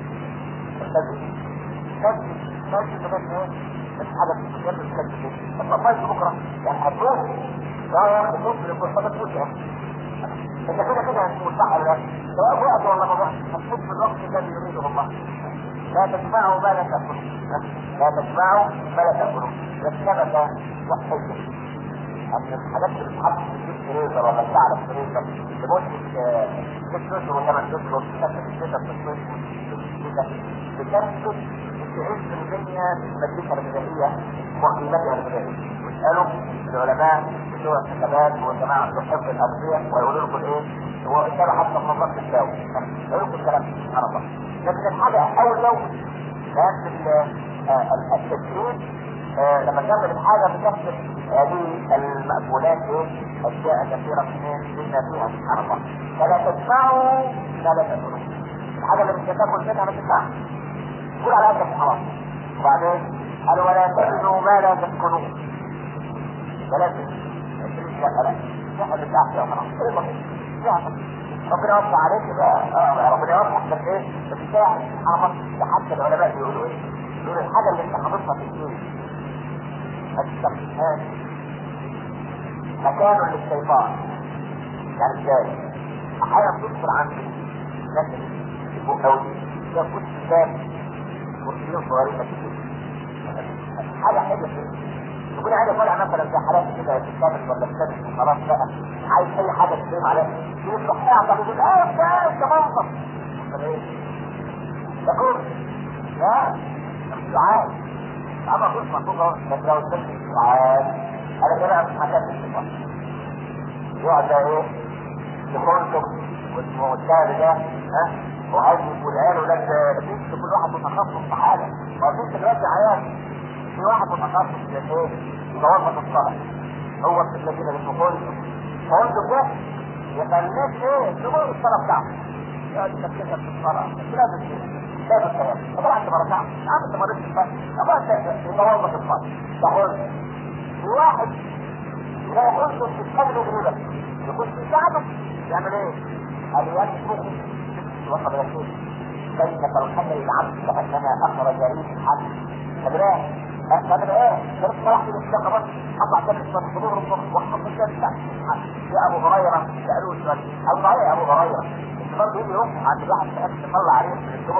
كذب كذب كذب ايه؟ مش حاجه بتتكلم كذب طب ما بكره يعني هتروح لا يا اخي تروح لكل حاجه تروح انت كده كده هتموت صح ولا لا؟ سواء وقت ولا ما وقت هتموت في الوقت الذي يريده الله لا تسمعوا ما لا تأكلوا لا تسمعوا ما لا تأكلوا السمكة وحيدة أن الحاجات اللي بتتحط في الفريزر ولا بتاع الفريزر لمدة ست أشهر وثمان أشهر وتكتب الشتاء في الصيف بتنتج 90% من المادة الغذائية وقيمتها الغذائية واسألوا العلماء بتوع الحسابات والجماعة بتوع حفظ الأغذية ويقولوا لكم إيه هو اسألوا حتى في منظمة الدواء يقولوا لكم الكلام سبحان الله لكن الحاجة أول يوم كانت التدريب لما تعمل الحاجة بتكسب هذه المأكولات ايه أشياء كثيرة من مما فيها سبحان الله فلا تدفعوا ما لا تأكلوا الحاجة اللي مش هتاكل منها ما تدفعش كل على قدك حرام وبعدين قالوا ولا تبنوا ما لا تسكنون بلاش لا لا واحد بتاع فيها حرام ربنا يوسع عليك بقى اه ربنا يوسع بس ايه بس ساعد سبحان الله حتى العلماء بيقولوا ايه يقولوا الحاجه اللي انت حاططها في الدين ما تستخدمهاش مكان للشيطان يعني ازاي؟ احيانا تدخل عند الناس اللي يبقوا قوي ده كنت كتاب كرسيين صغيرين كده حاجه حلوه كده يكون عايز طالع مثلا زي حالات كده تتكلم ولا تتكلم وخلاص بقى عايز اي حاجه تتكلم عليها يروح يعطل يقول اه ده انت منطق طب ايه؟ ده كرسي لا مش عايز اما كنت مطلوب اهو بس لو السلك عاد انا كده مش مكان الشيطان يقعد بقى ايه يخرجك واسمه الشهر ده ها وعايز والعيال ولاد بنت كل واحد متخصص في حاجه ما فيش دلوقتي عيال في واحد متخصص في ايه؟ يتوظف الصلاه هو في الذين اسمه خلق خلق ده يخليك ايه تقول الصلاه بتاعته يقعد يتكلم في الصلاه لازم لا بالكلام طبعا انت مرتاح عم انت مريض في الفرق طبعا انت يتوظف الفرق تقول واحد لا يخش في الحجر غريبا يخش في شعبك يعمل ايه؟ قال يسبق وصل رسول كيف ترحم العبد كانما اخرج ريح حد فبراه فبراه ايه؟ شرط صلاح في الشقة بس اطلع كده في صدور الصبح وحط الجنة يا ابو هريرة سألوه السؤال ابو هريرة يا ابو هريرة انت برضه يجي يروح عند واحد في اكل طلع عليه من الدور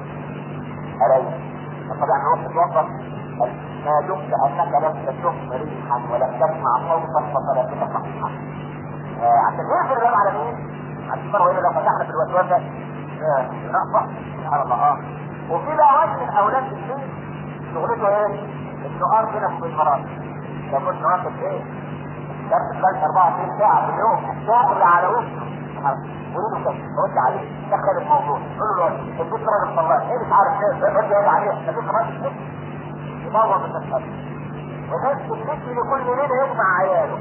عليه فطبعا نروح نتوقف ما دمت انك لم تشم ريحا ولم تسمع صوتا فلا تتصحح عشان يقفل الباب على مين؟ عشان مرة لو فتحنا في الوسوسة رأفة سبحان الله اه وفي بقى واحد من اولاد البيت شغلته ايه؟ السؤال كده في المرات لو كنت واخد ايه؟ درس البنك 24 ساعة في اليوم شغل على وشه قولوا له كده رد عليه دخل الموضوع قول له البيت راجل طلع ايه مش عارف ايه رد يرد عليه ده بيت راجل كده يدور من الشر ونفس الاسم لكل ليله يجمع عياله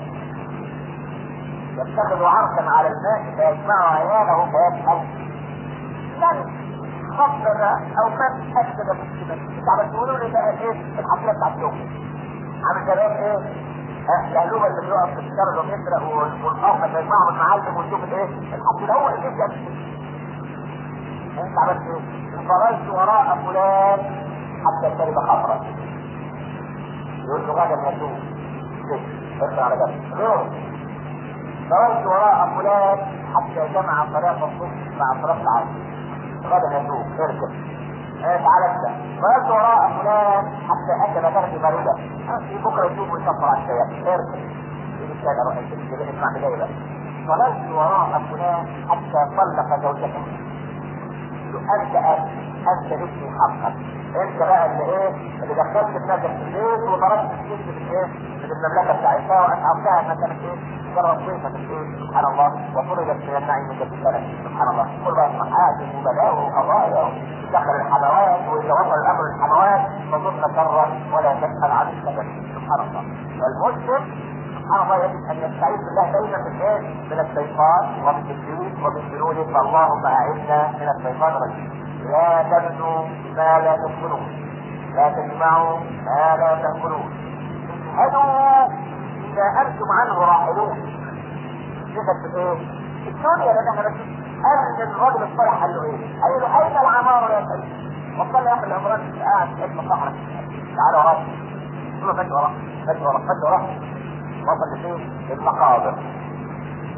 يتخذ عرشا على الماء فيجمع عياله فيسأل من خفض او من افسد في السبب انت عم تقولوا لي بقى ايه الحفله بتاعت اليوم عامل شباب ايه القلوبة اللي بيقف في الشر ويسرق والأرض يجمعهم المعلم ويشوف الايه الحفله هو اللي يبدأ انت عملت ايه؟ انفرجت وراء فلان حتى شرب خمرا يقول له غدا يتوب ارجع على جنب روح خرجت وراء فلان حتى جمع صلاة الصبح مع صلاة العصر غدا يتوب ارجع تعالى انت خرجت وراء فلان حتى اكل درجة باردة في بكره يتوب ويكفر عن الشيء ارجع يجي الشارع روح اسمع بداية بقى خرجت وراء فلان حتى طلق زوجته انت انت ابني حقا انت بقى اللي ايه اللي دخلت ابنك في البيت وضربت الست من ايه من المملكه بتاعتها واسعفتها انها كانت ايه مجرد ضيفه في البيت سبحان الله وطردت من النعيم جدا سبحان الله كل بقى محاكم وبلاء وقضايا دخل الحموات واذا وصل الامر للحموات فظن شرا ولا تسال عن السبب سبحان الله والمسلم سبحان الله يجب ان يستعيذ بالله دائما من ايه؟ من الشيطان ومن ابليس ومن جنوده فاللهم اعنا من الشيطان الرجيم لا تبنوا ما لا تأكلون لا تجمعوا ما لا تأكلون اشهدوا إذا أنتم عنه راحلون صفة ايه؟ الدنيا اللي احنا بس قال الراجل الصالح قال له ايه؟ قال له أين العمار يا سيدي؟ وقال يا أخي العمران قاعد في ابن صحرا تعالى وراك قال له فت وراك فت وراك فت وراك وصل لفين؟ المقابر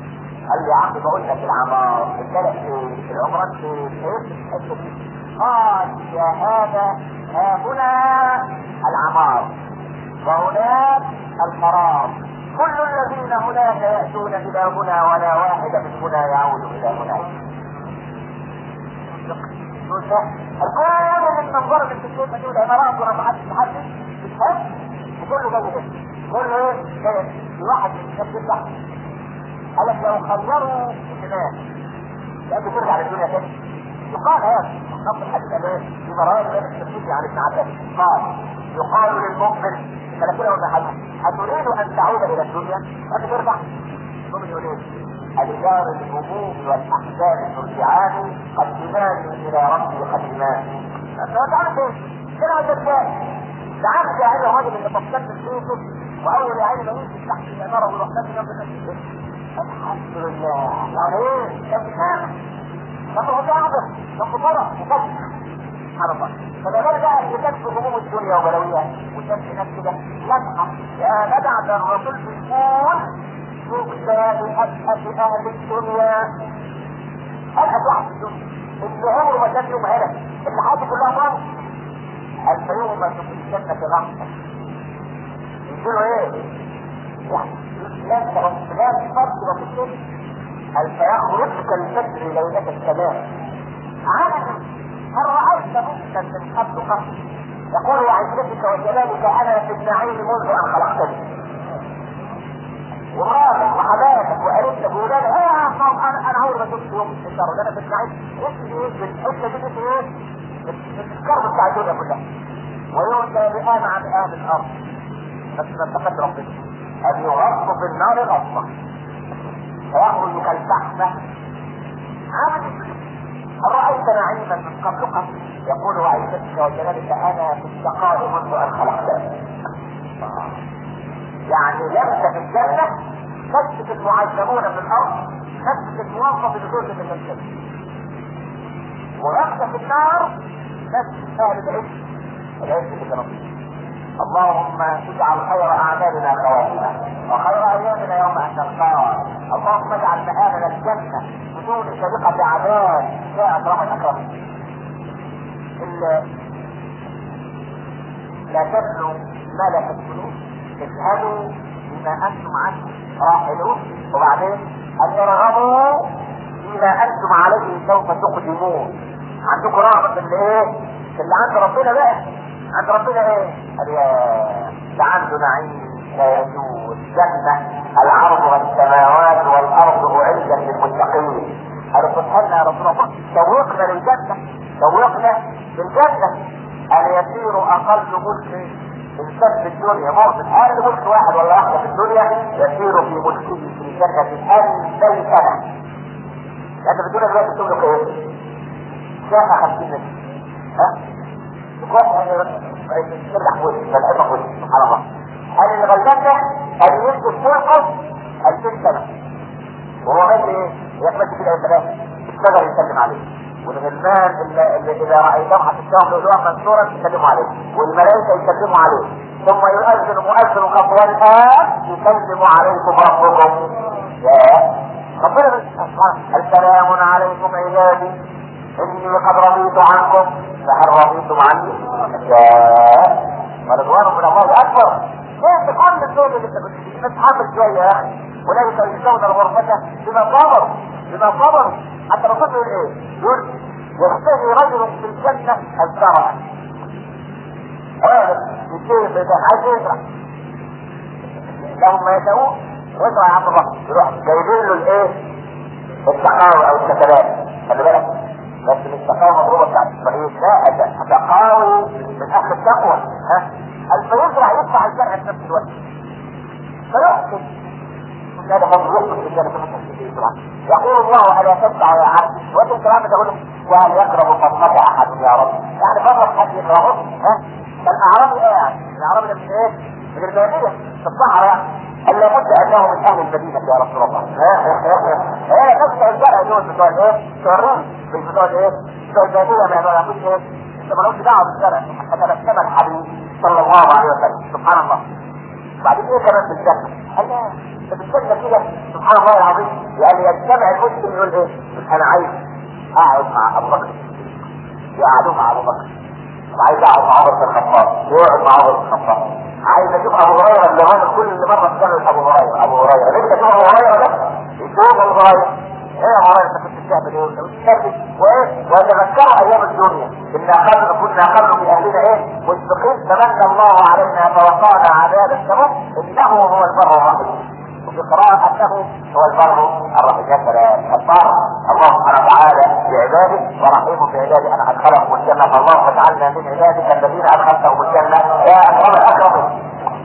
قال لي يا عم بقول لك العمار الثلاث في العمرات في ايه قال يا هذا ها هنا العمار وهناك الفراغ كل الذين هناك يأتون إلى هنا ولا واحد من هنا يعود إلى هناك القرآن من منظر من تشوف تقول عمارات ولا محدش محدش بتفهم وكله جاي كده كله ايه جاي في واحد من الناس يطلع قال لك لو خيروا الناس لأنه ترجع للدنيا تاني يقال هذا نص الحديث الآن في مرايا غير التركيزي عن ابن عباس قال يقال للمؤمن فلكن ولا حاجة أتريد أن تعود إلى الدنيا أنت ترجع المؤمن يقول إيه أدبار الهموم والأحزان ترجعان قدمان إلى ربي قدمان أنت تعرف إيه؟ كده ولا إزاي؟ تعرف يا عيني الراجل اللي فكرت في بيته وأول يا عيني ما يمشي تحت الإمارة ويروح نازل جنب الناس الحمد لله يعني إيه؟ كان سامع لما هو تعبر لما طرق وفكر سبحان الله فده بقى اللي كانت هموم الدنيا وبلاويها وشاف نفسه ده لمحه يا جدع ده الرسول بيقول تؤتى بأبأس أهل الدنيا أبأس واحد في الدنيا اللي عمره ما كان يوم هلك اللي حياته كلها مرض ألف يوم ما تكون الجنة في غمسة يقولوا إيه؟ لا ترى لا تفضل وفي الدنيا هل سيخرج كالفجر ليلة السماء عالم هل رأيت مؤمنا من قبل قبل يقول وعزتك وجلالك انا في النعيم منذ ان خلقتني ومراتك وحبايبك وقريبتك وولادك ايه يا قوم انا انا عمري ما شفت يوم في الشر ده انا في النعيم اسمي ايه بالحته دي اسمي ايه الكرب بتاع الدنيا كلها ويؤتى بآن عن اهل الارض بس ما اتقد ربنا ان يغص في النار غصه فيخرج كالفحمه عامل أرأيت نعيما من قبل قبل يقول وعزتك وجلالك أنا في الشقاء منذ أن خلقتني يعني لمسة في الجنة نفسك المعذبون في الأرض نفسك الموظف بدون من الجنة ولمسة في النار نفس أهل العز العز بك اللهم اجعل خير اعمالنا خواتمه وخير ايامنا يوم ان نلقاك اللهم اجعل مآلنا الجنه بدون سابقه عذاب يا اكرم الاكرم لا تبنوا ما لا تبنوا اذهبوا بما انتم عنه راحلون وبعدين ان ترغبوا فيما انتم عليه سوف تقدمون عندكم رغبه في الايه؟ في اللي عند ربنا بقى عند ربنا ايه؟ قال يا ده عنده نعيم لا يجوز جنة العرض والسماوات والأرض أعدت للمتقين قالوا سبحانه يا رسول الله شوقنا للجنة شوقنا للجنة أن يسير أقل ملك إنسان في الدنيا مؤمن أقل ملك واحد ولا واحدة في الدنيا يسير في ملكه في جنة ألفي سنة أنت في الدنيا دلوقتي تملك إيه؟ شاء 50 متر ها؟ ترجع فوق فالعبرة فوق سبحان الله قال اللي غلبان ده قال يمسك فوقه 2000 سنة وهو ماشي ايه؟ يقبل كده ثلاثة الشجر يسلم عليه والغلمان اللي, اللي اذا رايتهم هتشتغل لؤلؤا منصورا يسلموا عليه والملائكه يسلموا عليه ثم يؤذن مؤذن قبل الان يسلم عليكم ربكم يا ربنا السلام عليكم عبادي اني قد رضيت عنكم فهل رضيتم عني؟ يا ورضوان من الله اكبر كيف كل الدول اللي انت كنت بتتحمل شويه يا اخي اولئك يجزون الغرفه بما صبروا بما صبروا حتى الرسول يقول ايه؟ يقول يشتهي رجل في الجنه الزرع هذا يشتهي في عايز يزرع لو ما يشاءوه يزرع يا عم الله يروح جايبين له الايه؟ السحاوي او السكنات خلي بالك بس مش تقاوى مضروبة بتاعت اسرائيل لا ده تقاوي من اهل التقوى ها الفيزرع يدفع الزرع في نفس الوقت فيحسن هذا فضل يحسن في الجنة في يزرع يقول الله الا تدفع يا عبد وانت الكلام تقول وهل يقرب فضلك احد يا رب يعني فضلك حد يقربه ها فالاعرابي ايه يعني الاعرابي ده من ايه؟ من البادية في الصحراء يعني قال لابد انه من اهل المدينه يا رسول الله ايه تفتح الزرع دول بتوع ايه؟ بتوع الروم مش بتوع ايه؟ بتوع الباديه ما يعملوش ايه؟ انت مالوش دعوه بالزرع حتى تبسم الحبيب صلى الله عليه وسلم سبحان الله بعدين ايه كمان في الجنه؟ قال لا ده بالسنه كده سبحان الله العظيم يعني يجتمع المسلم يقول ايه انا عايز اقعد مع ابو بكر يقعدوا مع ابو بكر وعايز اقعد مع عمر بن الخطاب يقعد مع عمر بن الخطاب عايز اشوف ابو هريره اللي هو كل مره بتكلم ابو هريره ابو هريره ليه بتشوف ابو هريره ده يشوف ابو هريره ايه يا هريره انت كنت بتعمل ايه وانت بتتكلم وايه ويتذكروا ايام الدنيا ان اخذنا كنا اخذنا في اهلنا ايه مشفقين تمنى الله علينا فوقانا عذاب السموم انه هو البر الرحيم وفي قراءة أنه هو البر الرحيم يا سلام البر الله سبحانه وتعالى بعباده ورحيم بعباده أنا أدخلهم الجنة فالله وجعلنا من عبادك الذين أدخلتهم الجنة يا أكرم الأكرمين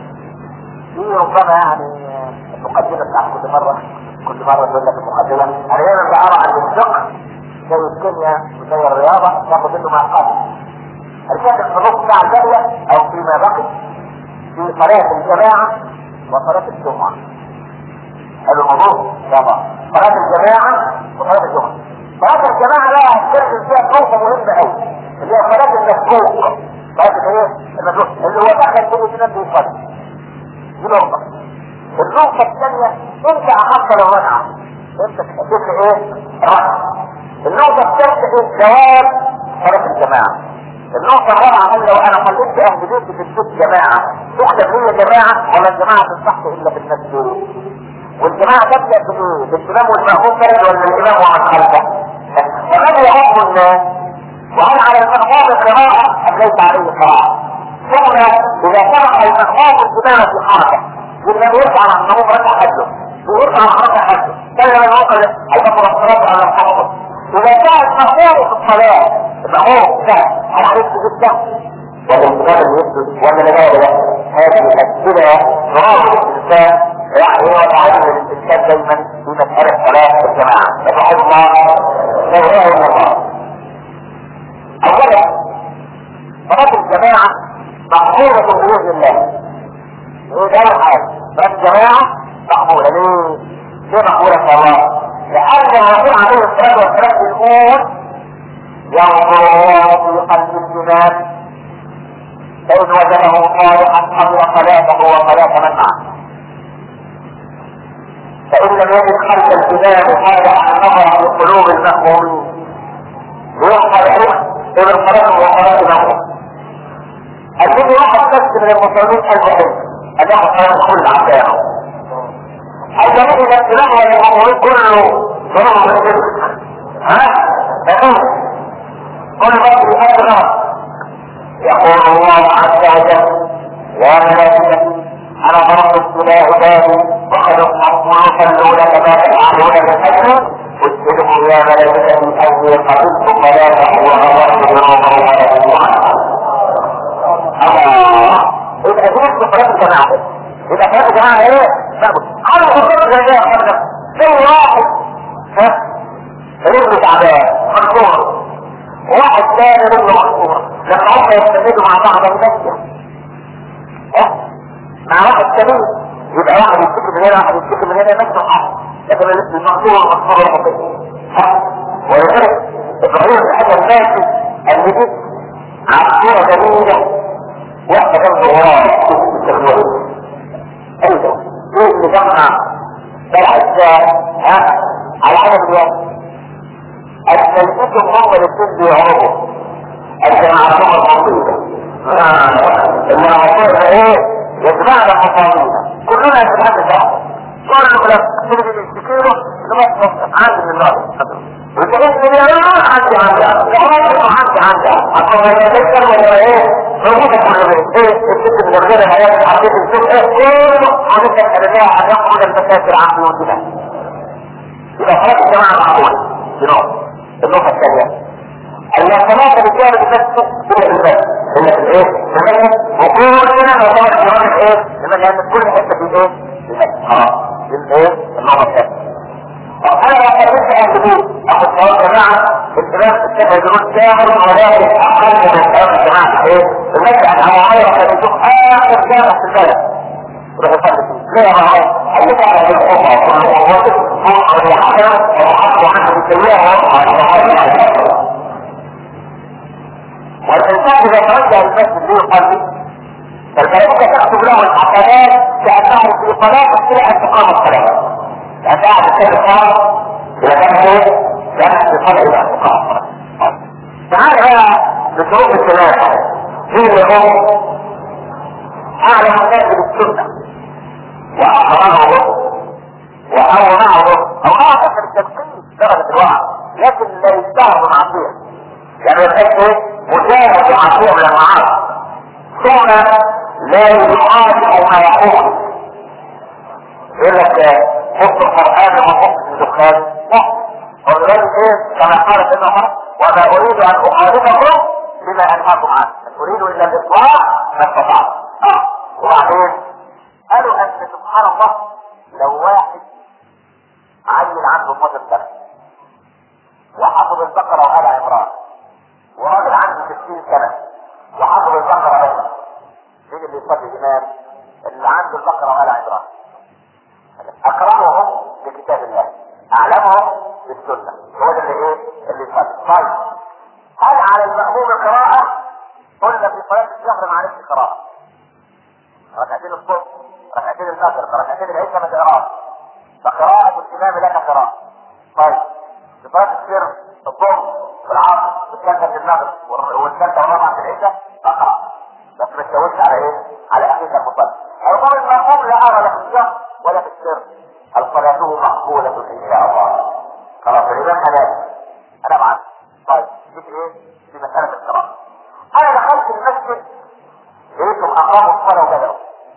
في ربما يعني المقدمة بتاعت كل مرة كل مرة تقول لك المقدمة أنا دايما بقرا عن الفقه زي الكيمياء وزي الرياضة تاخد منه ما قبل الفقه في النص ساعة الباقية أو فيما بقي في صلاة الجماعة وصلاة الجمعة هذا الموضوع طبعا صلاة الجماعة وصلاة الجمعة صلاة الجماعة لا هتكلم فيها نقطة مهمة قوي اللي هي صلاة المسبوق صلاة ايه؟ المسبوق اللي هو دخل كل سنة بيصلي دي نقطة النقطة الثانية انت اخذت الركعة انت تحدث ايه؟ ركعة النقطة الثالثة ايه؟ جواب صلاة الجماعة النقطة الرابعة قال لو انا خليت اهل بيتي في البيت جماعة تحدث هي جماعة ولا الجماعة تنصحش الا في المسجد والجماعة تبدأ بايه؟ بالامام والمأموم فرد ولا الامام ومن خلفه؟ فمن يعم الناس وهل على المأموم قراءة ام ليس عليه قراءة؟ ثم اذا سمح المأموم الامام في حركة لما يرفع عن المأموم ركع حده ويرفع عن ركع حده كان الموقع هيبقى الصلاة على الحركة اذا كان المأموم في الصلاة المأموم سهل هل عليك جدا ولا الامام اللي يسجد ولا لا لا هذه الأسئلة رابط الإنسان يعني هو تعلم الانسان دايما في مسألة صلاة الجماعة يبقى الله لا اله الا الله اولا صلاة الجماعة مقبولة بإذن الله ايه ده الحال صلاة الجماعة مقبولة ليه؟ ليه مقبولة ان شاء الله؟ لأن الرسول عليه الصلاة والسلام يقول ينظر الله في قلب الإمام فإن وجده صالحا قبل صلاته وصلاة من معه فإن لم يجد خلف الإمام هذا النظر في قلوب المأمومين يوحى الحكم إلى الصلاة وصلاة المأموم الذي واحد بس من المسلمين المهم أن ياخذ صلاة كل عشاءه هذا إذا الإمام والمأمومين كله ضرب بالجسم ها؟ فإن كل بدر أدرى يقول الله عز وجل يا ملائكتي انا ضربت الى عبادي وقد يصلون كما تفعلون بالحج اتبعوا يا ملائكتي اني قبلت صلاتكم وغفرت ذنوبهم ورضوا عنها الله يبقى دي صلاه الجماعه يبقى صلاه الجماعه ايه؟ على خطوط زي يا اخوانا زي واحد ها رجله تعبان مكسور واحد ثاني رجله مكسوره لما هم يستفيدوا مع بعض المسجد مع واحد سليم يبقى واحد يفتكر من هنا واحد يفتكر من هنا نفسه حق لكن المقصود المقصود الحقيقي ولذلك ابراهيم الحاجه الناسي اللي دي عصفوره جميله واحده جنب وراه التخويف ايوه ايه اللي جمع بلع الشاه ها على عدد اليوم التلفيك هم الاثنين بيعرضوا الجماعة المصيبة اللي عصوها ايه يجمعنا مصابينا كلنا يتحدث بعض كل لك تريد تشتكيله لما عندي من الله وتقول لي يا عندي عندي عندي عندي عندي اقول لك تذكر ولا ايه موجودة كل بيت ايه الست من غير الحياة حطيت السوق ايه كله عملت الحرمية ان يخرج الفساد عن بيوتنا يبقى خلاص الجماعة معقولة دي نقطة النقطة الثانية ان الصلاة بتعمل بس كده في البيت الا في الايه؟ في المسجد وكلنا نعتبر كمان ايه؟ لما لان كل حته في ايه؟ في المسجد اه في الايه؟ النقطة الثانية طب انا لو قابلت اهل بيت اخد صلاة جماعة الامام اتخذ دروس كامل ولكن اقل من صلاة الجماعة ايه؟ المسجد عن معايا كان يشوف اخر جامع في البلد روح يصلي فيه ليه يا معايا؟ خليك على الحكمة وكل قوتك مصر لحسنة وحسن عنه بالسيئة والإنسان إذا توجه المسجد ليه يصلي فالملائكة تكتب له الحسنات كأنه في صلاة إلى أن تقام الصلاة لأن قاعد تتكلم صلاة إذا كان إيه؟ كان في صلاة إلى أن تقام الصلاة تعال بقى بشروط الثلاثة مين اللي هو أعلم الناس بالسنة وأقرأه وأوضعه أو أعرف التدقيق درجة الوعي لكن لا يستهر بمعصية يعني يبقى ايه مجاهد بمعصية من المعاصي ثم لا يعارف ما يقول يقول لك حط القرآن وحط الدخان لا ولذلك ايه كما قال ابن عمر وما اريد ان اخالفكم بما انهاكم عنه ان اريد الا الاصلاح ما استطعت اه وبعدين قالوا ان سبحان الله لو واحد عيل عنده 12 سنه وحفظ البقره وآل عمران وراجل عنده 60 سنه وحفظ البقره ايضا مين اللي يصلي امام اللي عنده البقره وآل عمران اقرأهم بكتاب الله اعلمهم بالسنه هو ده اللي ايه اللي يصلي طيب هل على المأموم القراءة قلنا في صلاة الشهر ما عرفش قراءة ركعتين الصبح ركعتين الفجر ركعتين العشاء ما تقراش فقراءة الإمام لك قراءة طيب في صلاة السر الظهر والعصر والثالثة في المغرب والثالثة والرابعة في العشاء تقرأ بس ما تشوش على ايه؟ على أخيك المصلي أو المأموم لا أرى لا في الجهر ولا في السر هل صلاته مقبولة إن شاء الله خلاص الإمام حلال أنا معاك طيب دي ايه؟ في مسألة القراءة أنا دخلت المسجد لقيتهم أقاموا الصلاة وبدأوا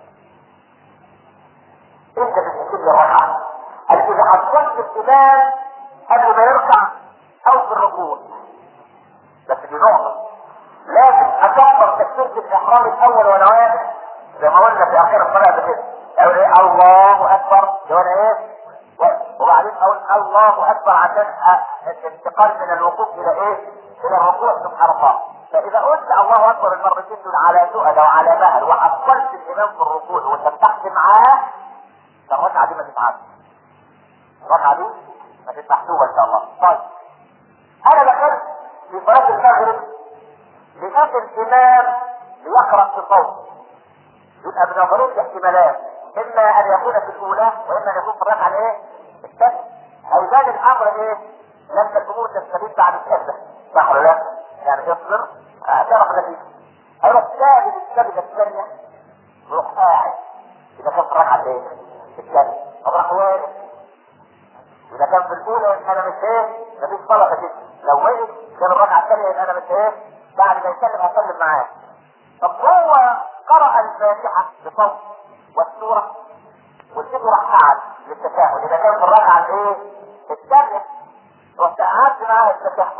انت بتحسب لي الركعه قال اذا حصلت الامام قبل ما يركع او في الركوع بس دي نقطه لازم اكبر تكبيره الاحرام الاول وانا واقف زي ما قلنا في اخر الصلاه قبل كده اقول ايه الله اكبر ده وانا ايه وبعدين اقول الله اكبر عشان الانتقال من الوقوف الى ايه الى الركوع سبحان الله فاذا قلت الله اكبر المرتين دول على سؤال وعلى مهل وحصلت الامام في الركوع وسبحت معاه الركعة دي ما تتعب الركعة دي ما تتحسوها ان شاء الله طيب انا دخلت في صلاة المغرب لقيت الامام بيقرأ في صوت يبقى بنظرين احتمالات اما ان يكون في الاولى واما ان يكون في الركعة الايه؟ الثانية هيبان الامر ايه؟ لما الامور تستفيد بعد السجدة صح ولا لا؟ يعني اصبر اعترف نتيجة هيروح ساجد السجدة الثانية ويروح قاعد اذا كان في الركعة الايه؟ الثاني طب راح واقف اذا كان في الاولى يبقى انا مش ايه مفيش صلاه كده لو وقف كان الركعه الثانيه يبقى انا مش ايه بعد ما يسلم هسلم معاه طب هو قرأ الفاتحه بصوت والسوره والسيد راح قعد للتشهد اذا كان في الركعه الايه الثانيه رحت قعدت معاه التشهد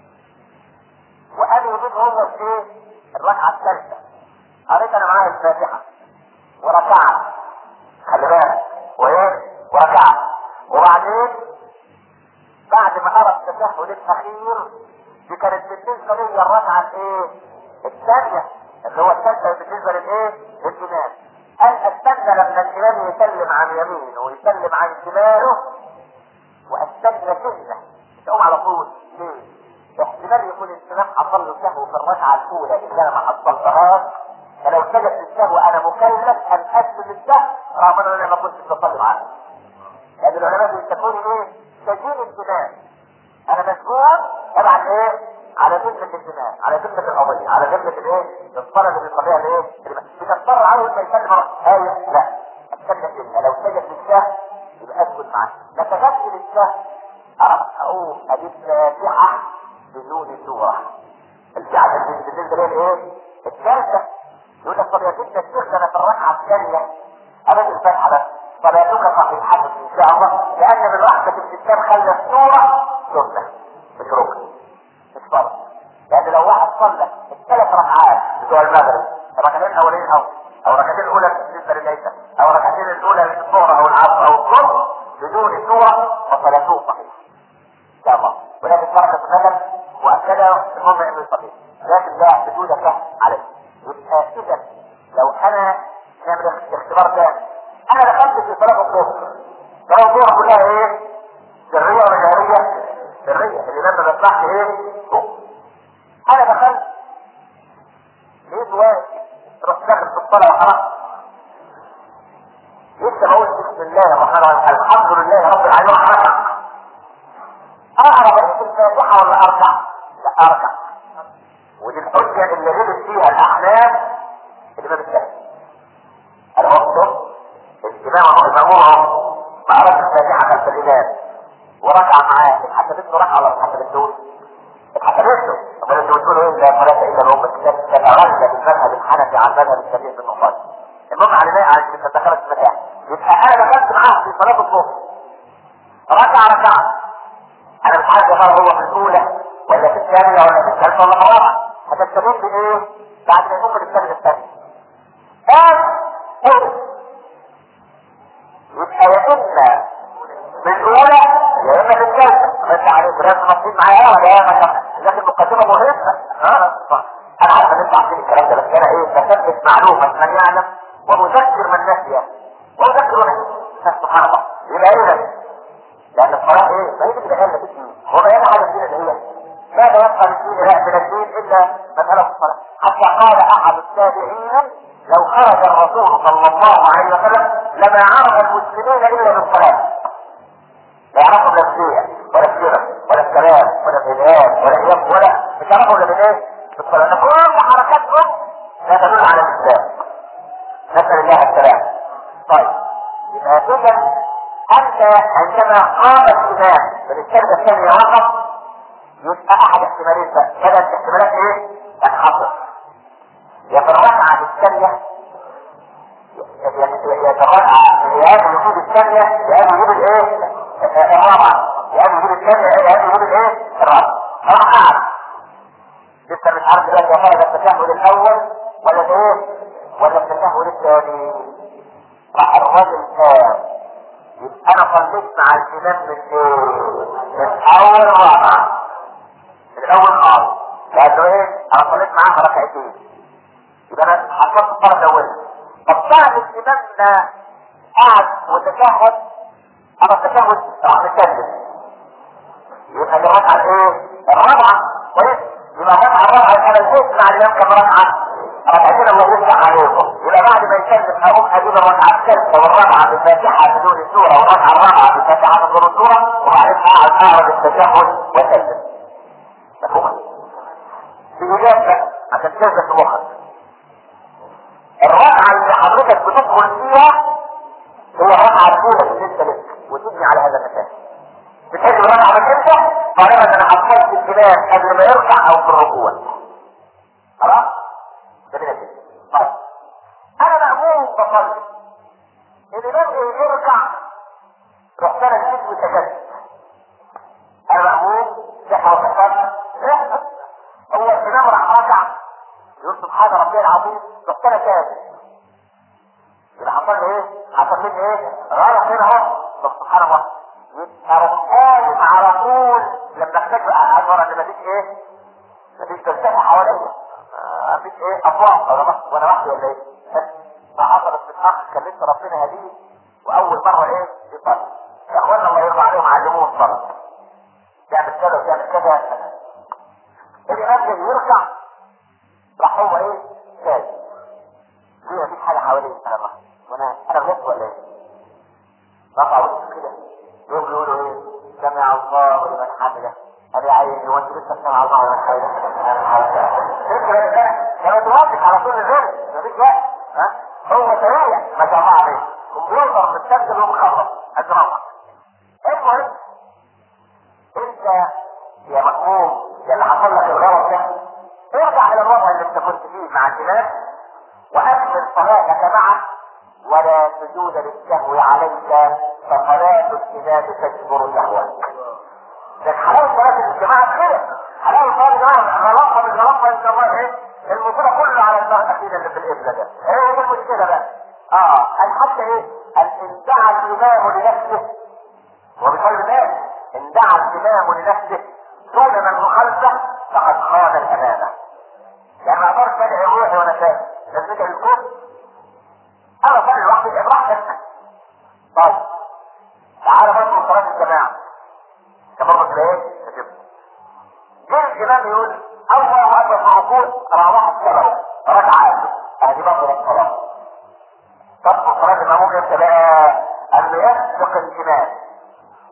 وقال يجيب هو في ايه الركعه الثالثه قريت انا معاه الفاتحه وركعت خلي بالك وايه وركعت وبعدين بعد ما ارى التشهد الاخير دي كانت بالنسبه لي الركعه الايه الثانيه اللي هو الثالثه بالنسبه للايه للامام قال استنى لما الامام يسلم عن يمينه ويسلم عن شماله واستنى سنه مش اقوم على طول ليه؟ احتمال يكون الامام حصل له سهو في الركعه الاولى اذا انا ما حصلتهاش فلو سجد للسهو انا مكلف ان اسجد للسهو رغم ان انا ما كنتش بصلي معاه. لان العلماء بيسموني ايه؟ سجين الامام. انا مسجون طبعا ايه؟ على ذمة الامام، على ذمة القضية، على ذمة الايه؟ الصلاة اللي بيصليها الايه؟ بتضطر اول ما يسلم ايه؟ لا. استنى سنة لو سجد للسهو يبقى اسجد معاه. ما سجدش للسهو اقوم اجيب فاتحة بدون سورة. الفاتحة بالنسبة لي الايه؟ الثالثة يقول لك طب يا سيدنا الشيخ انا في الركعه الثانيه قريت الفاتحه بس صلاتك صحيحه ان شاء الله لان من رحمه الاسلام خلى السوره سنه مش ركن مش فرض لان لو واحد صلى الثلاث ركعات بتوع المغرب الركعتين الاولين او او الركعتين الاولى بالنسبه للعشاء او الركعتين الاولى للظهر او العصر او الظهر بدون سوره فصلاته صحيحه ان شاء الله ولكن بركه النفس واكدها المهم انه صحيح لكن لا بدون فهم عليه يبقى اذا لو انا نعمل اختبار تاني انا دخلت في صلاه الظهر صلاه الظهر كلها ايه؟ سريه ولا جهريه؟ سريه الامام ما بيطلعش ايه؟ انا دخلت لقيت واقف رحت داخل في الصلاه لله رب العالمين حركة اقرا بقية الفاتحة ولا اركع؟ لا اركع ودي الحجة اللي غلط فيها الاحناف الامام الثاني الوقت الامام المامون ما قراش الفاتحة خلف الامام وركع معاه اتحسبت له ركعة ولا اتحسبت له؟ اتحسبت له امال انتوا بتقولوا ايه لا صلاة الا الام تتغلب المذهب الحنفي عن مذهب الشافعي في النقاط المهم على ما عشان تدخلت في المكان يبقى انا دخلت معاه في صلاة الظهر ركع ركعة انا مش عارف يا ترى هو في الاولى ولا في الثانية ولا في الثالثة ولا في الرابعة هتستفيد بايه؟ بعد ما يكون في الثالثة الثانية قال ايه يبقى يا اما في الاولى يا اما في الثالثة بس عليك لازم نصيب معايا ولا يا ما لكن مقدمة مهمة اه صح انا عارف ان انت عارفين الكلام ده بس انا ايه بثبت معلومة من يعلم ومذكر من نسي ومذكر من سبحان الله يبقى ايه لان الصلاة ايه ما هي دي اللي قالنا في هو ما يبقى حاجة فينا اللي هي ماذا يبقى من الدين لا من الدين الا مسألة الصلاة حتى قال احد التابعين لو خرج الرسول صلى الله عليه وسلم لما عرف المسلمين الا بالصلاة لا يعرفوا لا الشيء ولا السيرة ولا الكلام ولا الإلهام ولا اليم ولا مش يعرفوا الا بالايه؟ بالصلاة كل حركاتهم لا تدل على الإسلام نسأل الله السلام طيب يبقى إذا أنت عندما قام الإمام من السجدة الثانية وقف يبقى أحد احتمالين بقى كده الاحتمالات إيه؟ تنحصر يا في الركعة الثانية يتراجع يا وجود الثانية يا وجود الإيه؟ الرابعة يا وجود الثانية يا وجود الإيه؟ الرابعة ركعة لسه مش عارف دلوقتي يا ترى ده التشهد الأول ولا الإيه؟ ولا التشهد الثاني؟ راح الراجل قام يبقى انا صليت مع الامام من ايه؟ من اول رابعه من اول خالص لانه ايه؟ انا صليت معاه ركعتين يبقى انا حصلت الصلاه الاولى طب بعد الامام ما قعد وتشهد انا التشهد راح مكمل يبقى دي الركعه الايه؟ الرابعه كويس؟ يبقى الركعه الرابعه انا زدت مع الامام كم ركعه؟ ركعتين الله يفتح عليكم يبقى بعد ما يسلم اقوم اجيب الركعه الثالثه والرابعه بالفاتحه بدون سوره والركعه الرابعه بالفاتحه بدون سوره وبعدين اقعد اعرض التشهد واسلم مفهوم؟ في اجابه عشان تثبت مخك الركعه اللي حضرتك بتدخل فيها هي الركعه الاولى اللي انت لك وتبني على هذا المكان بتحب الركعه من انت طالما ان انا حصلت الامام قبل ما يركع او في الركوع خلاص؟ ده من الدين طيب انا مأمون بصلي الامام يرجع رحت انا نسيت وسجدت انا مأمون صحة وصحة هو الامام راح ركع يقول سبحان ربي العظيم رحت انا كامل يبقى حصل لي ايه؟ حصل مني ايه؟ رايح هنا اهو طب سبحان الله يبقى اروح قايم على طول لما احتاج بقى اشعر ان مفيش ايه؟ مفيش فلسفه حواليا مفيش ايه افراح ولا بس وانا وحدي ولا ايه فحصلت من اخ كان لسه ربنا هديه واول مره ايه يصلي يا اخوانا الله يرضى عليهم علموه الصلاه تعمل كذا وتعمل كذا الامام جاي يركع راح هو ايه ساجد ليه مفيش حاجه حواليه سبحان الله وانا انا غلطت ولا ايه رفع وشه كده يقول له ايه سمع الله لمن حمده ابي عيني وانت لسه سمع الله لمن حمده فكرة ده كانوا توافق على طول الرزق مفيش وقت ها هو سريع ما شاء الله عليه كمبيوتر متسجل ومخلص اجرامك المهم انت يا مأموم يا اللي حصل لك الغلط ده ارجع الى الوضع اللي انت كنت فيه مع الامام واكمل صلاتك معه ولا سجود للسهو عليك فصلاة الامام تجبر سهوك ده حلاوة صلاة الجماعة كده حلاوة صلاة الجماعة غلطة بالغلطة ان شاء الله ايه المصيبة كله على الدماغ الاخير اللي في الابنة ده ايه دي المشكلة بقى اه قال حتى ايه قال ان دعا الامام لنفسه وبقلب الناس ان دعا الامام لنفسه دون من خلفه فقد خان الامانة يعني ما اقدرش ادعي روحي وانا فاهم لازم ادعي الكل انا صلي لوحدي براحتك طيب تعالى بس صلاة الجماعة كمرة ايه؟ تجيب جه الامام يقول اول مرة في الركوع راح السبب ركع عنده ادي برضه الصلاة طب صلاة الامام ممكن امتى بقى؟ قال له يسبق الامام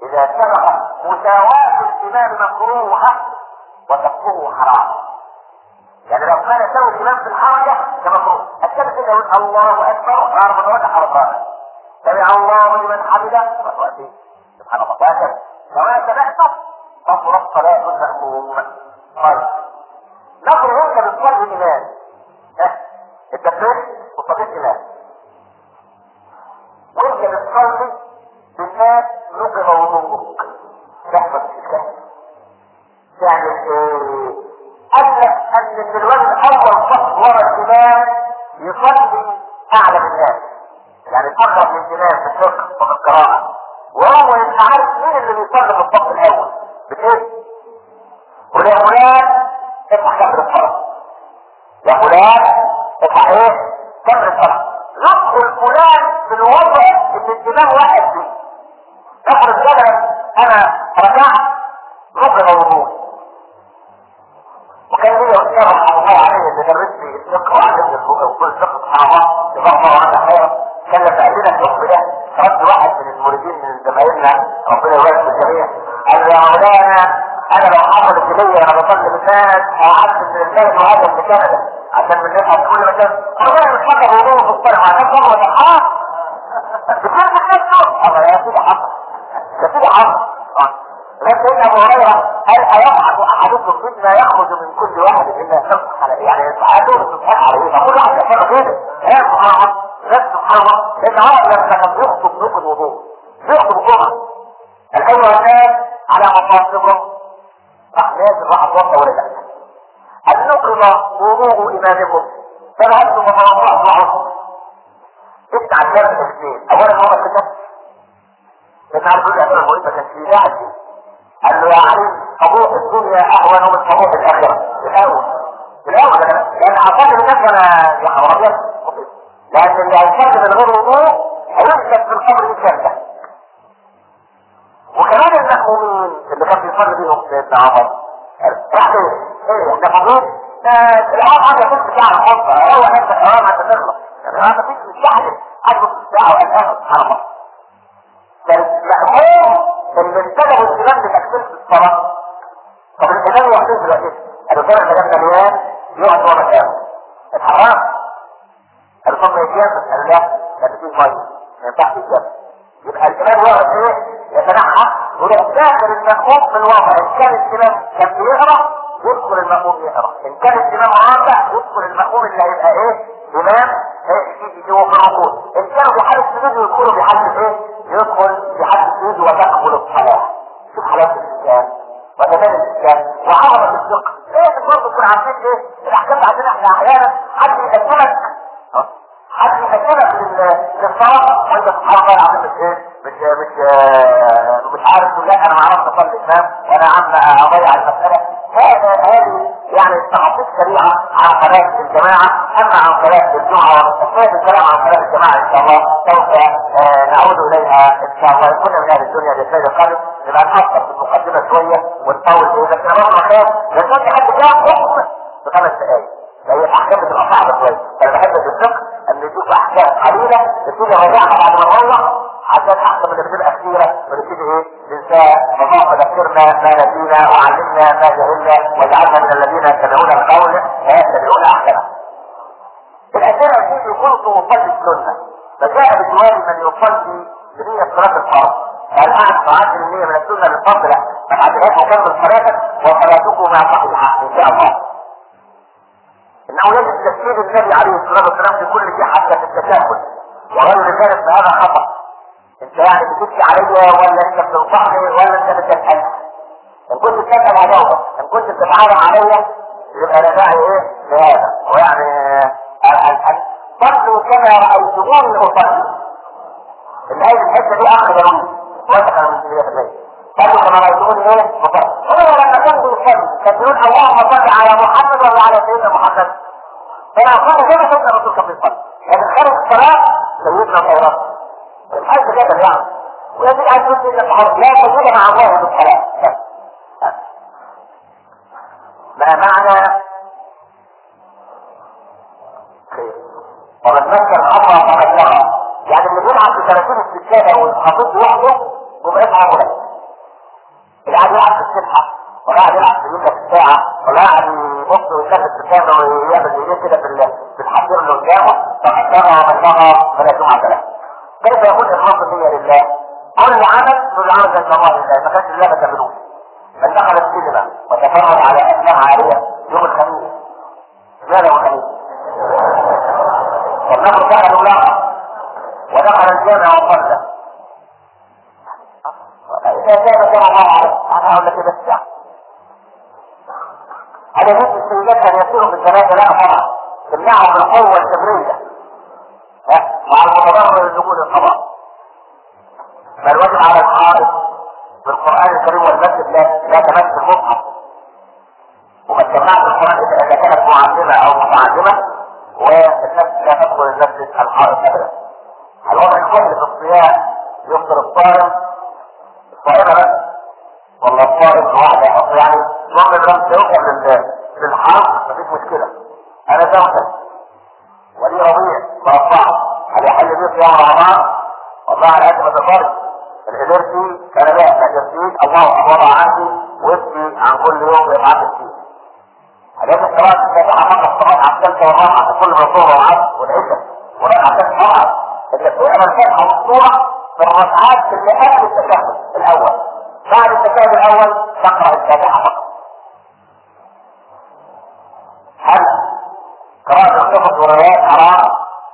اذا سبق مساواة الامام مكروهة وتقوه حرام يعني لو كان يسوي الامام في الحركة كمكروه الشمس كده يقول الله اكبر غير متوجه على الراس سمع الله لمن حمده سبحان الله وهكذا سواء تبعته تفرض صلاة المأموم طيب نقل انت بتصلي الامام ها انت بتصلي وصليت امام وانت بتصلي بالناس نقل وضوءك تحفظ الاشكال يعني ايه قال لك ان من الوقت اول صف ورا الامام يصلي اعلى من الناس يعني اقرب من الامام في الفقه وفي القراءه وهو يبقى عارف مين اللي بيصلي في الصف الاول بايه؟ ويا فلان افتح كاميرا الصلاه يا فلان افتح ايه؟ كاميرا الصلاه ندخل فلان في الوضع اللي الامام واقف فيه افرض مثلا انا ركعت ركن الوضوء وكان لي استاذ رحمه الله عليه اللي درس لي الفقه وعلمني الفقه وكل فقه سبحان الله يغفر عنه خيرا كان لما قال لنا الحكم ده رد واحد من المريدين من زمايلنا ربنا يبارك في الجميع قال له يا مولانا انا لو حصلت لي انا بصلي بالناس قعدت من الناس وهذا من كندا عشان من الناس كل مكان والله مش فاكر وضوء في الصلاه عشان ضربه الحرام بكل نفسه الله يا سيدي حصل يا سيدي حصل لكن ابو هريره قال ايضحك احدكم مما يخرج من كل واحد الا سبح على يعني احدهم سبحان عليه فكل واحد يفعل كده يا سبحان الله يا سبحان الله لان هو لما كان يخطب نوق الوضوء يخطب الجمعه الاول الناس على مصاصبهم راح نازل راح اتوضا ورجع ان نقض وضوء امامكم فذهبت وتوضات معه افتح الكلام الاثنين اولا هو الكتاب انت عارف كل اسئله مهمه كان في واحد قال له يا علي قبوح الدنيا اهون من قبوح الاخره الاول الاول لان اعتقد الناس وانا يا حرام لان اللي هيشد من غير وضوء هيمسك في القبر الجنه وكمان المأمومين اللي كان بيصلي بيهم سيدنا عمر راح ايه ده فضول الآن حاجة تلك ساعة الخطبة هو نفس الحرام حتى تخلص يعني ما فيش مستحدث حاجة في الساعة والآخر سبحان الله فالمأموم اللي انتبهوا الإمام بتكسير الصلاة طب الإمام يحتاج دلوقتي قالوا كان الكلام ده مليان يقعد هو مكانه الحرام قالوا طب ما يتيمم قالوا لا لا تجيب مية ما ينفعش يتيمم يبقى الإمام يقعد ايه يتنحى ويروح داخل المأموم في الوضع إن كان الإمام كان بيقرأ يدخل المأموم يقرأ إن كان الإمام راكع يدخل المأموم اللي هيبقى إيه إمام يجي هو في الركوع إن كانوا في حالة سجود يدخلوا في حالة إيه يدخل في حالة سجود وتقبل الصلاة شوف حالات الإسلام وكذلك الإسلام وعظمة الفقه إيه برضه تكون عارفين إيه الأحكام عندنا إحنا أحيانا حد يقدمك حد يقدمك للصلاة وأنت سبحان الله العظيم مش إيه مش مش مش عارف تقول لا انا ما اعرفش اصلي امام وانا عم اضيع المساله هذا هذه يعني تخصيص سريعه عن صلاه الجماعه اما عن صلاه الجمعه ومستقبل الكلام عن صلاه الجماعه ان شاء الله سوف نعود اليها ان شاء الله كنا من اهل الدنيا للسيد القادم نبقى نحصل في المقدمه شويه ونطول فيه لكن انا برضه خايف لان في حد جاب حكم بخمس دقائق فهي الاحكام بتبقى صعبه شويه انا بحب في الفقه ان نشوف احكام قليله نبتدي نراجعها بعد ما نروح عشان احسن من اللي بتبقى كثيرة ونبتدي ايه ننساه اللهم ذكرنا ما نسينا وعلمنا ما جهلنا واجعلنا من الذين يتبعون القول ويتبعون احسنه. الاسئله يقول يكون مصلي السنه فجاء بجواب من يصلي بنية صلاة الفرض قال اعرف معاك النية من السنة للفرض لا فبعد ذلك وكمل صلاتك وصلاتكم مع صحيحة ان شاء الله. انه يجب تسليم النبي عليه الصلاة والسلام في كل شيء حتى في التشهد وغير ذلك فهذا خطأ انت يعني بتبكي عليا ولا انت بتنصحني ولا انت بتسأل ان كنت بتسأل هجاوبك ان كنت بتتعامل عليا يبقى انا داعي ايه لهذا ويعني صلوا كما رأيتموني اصلي الآية الحتة دي اخر ضروري واسع من 100% صلوا كما رأيتموني ايه اصلي هو لما كان بيصلي كان بيقول اللهم صل على محمد ولا على سيدنا محمد فانا اقول كده سيدنا الرسول كان بيصلي لكن خارج الصلاة سيدنا الخيرات الحج كده يعني ويجب ان تنزل الحج لا تزول مع الله بالصلاة ما معنى خير ومن مكر الله فقد لها يعني اللي بيلعب في 30 السجادة والحافظ لوحده يبقى اسمه غلط اللي قاعد يلعب في السبحه ولا قاعد يلعب في يمكن الساعه ولا قاعد يبص ويشتت الكاميرا ويعمل ايديه كده في ال- في الحصير اللي قدامه فقد بغى من بغى فلا جمعه له كيف يكون اخلاص النيه لله؟ كل عمل كل عمل عند الله لله ما كانش الله ما تعملوش من دخل السينما وتفرج على افلام عاليه يوم الخميس ماذا هو الخميس؟ والنفر دخلوا لها ودخل الجامع وصلى إذا كان كما الله عليه أنا أقول لك بس يعني هذا مثل السيدات أن يصيروا في الجنازة لا طبعا تمنعهم بالقوة الجبرية ها؟ مع المتضرر لدخول القضاء بل واجب على الحائط بالقرآن الكريم والمسجد لا لا تمس المصحف وما تجمعش القرآن إذا إذا كانت معلمة أو متعلمة والناس لا تدخل المسجد الحائط أبدا الوضع الكل في الصيام يفطر الصائم الصائمة بس والله الصائم واحدة يحط يعني المهم الرمز يوقع لل- للحرب مفيش مشكلة أنا زوجة ولي رضيع مرفعه هل يحل بيه صيام رمضان والله على قد ما تقدر الإدرسي كان لا ما يرسيك الله وضع عني وابكي عن كل يوم يبعث فيه حاجات الصلاة الفاتحة فقط الصلاة على الثالثة والرابعة كل ما الظهر والعصر والعشاء وركعة الصلاة اللي بتعمل الفاتحة والصورة في الركعات اللي قبل التشهد الأول بعد التشهد الأول تقرأ الفاتحة فقط هل قراءة القصص والروايات حرام؟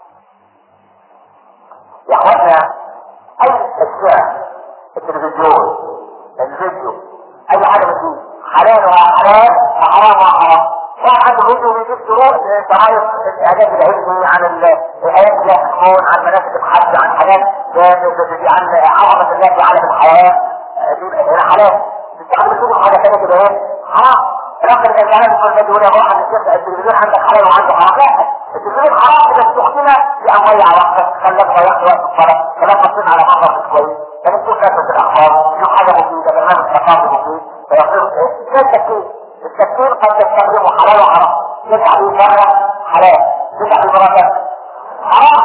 يا اخوانا اي اشياء التلفزيون الفيديو اي حاجه من دي حلال وحلال وحرام وحرام واحد عنده فيديو بيجيب شروط شرايط الاعجاز العلمي عن ال- الايات اللي يحكمون عن مناسك الحج عن حاجات عن عظمه الله في عالم الحياه آه، دي هنا حلال تستعمل تشوف حاجه ثانيه كده ايه حرام لكن انت لازم تكون تقول يا روح الشيخ التلفزيون عندك حلال وعنده حرام لا التلفزيون حرام اذا استخدم لان ضيع وقتك خلاك ضيعت وقت الصلاه خلاك بصيت على منظر مش كويس لما تشوف نفسك في الاخبار تشوف حاجه مفيده برنامج ثقافي مفيد فيصير ايه؟ ده التفكير التفكير قد تستخدمه حلال وحرام تدفع به مره حلال تدفع به مره ثانيه حرام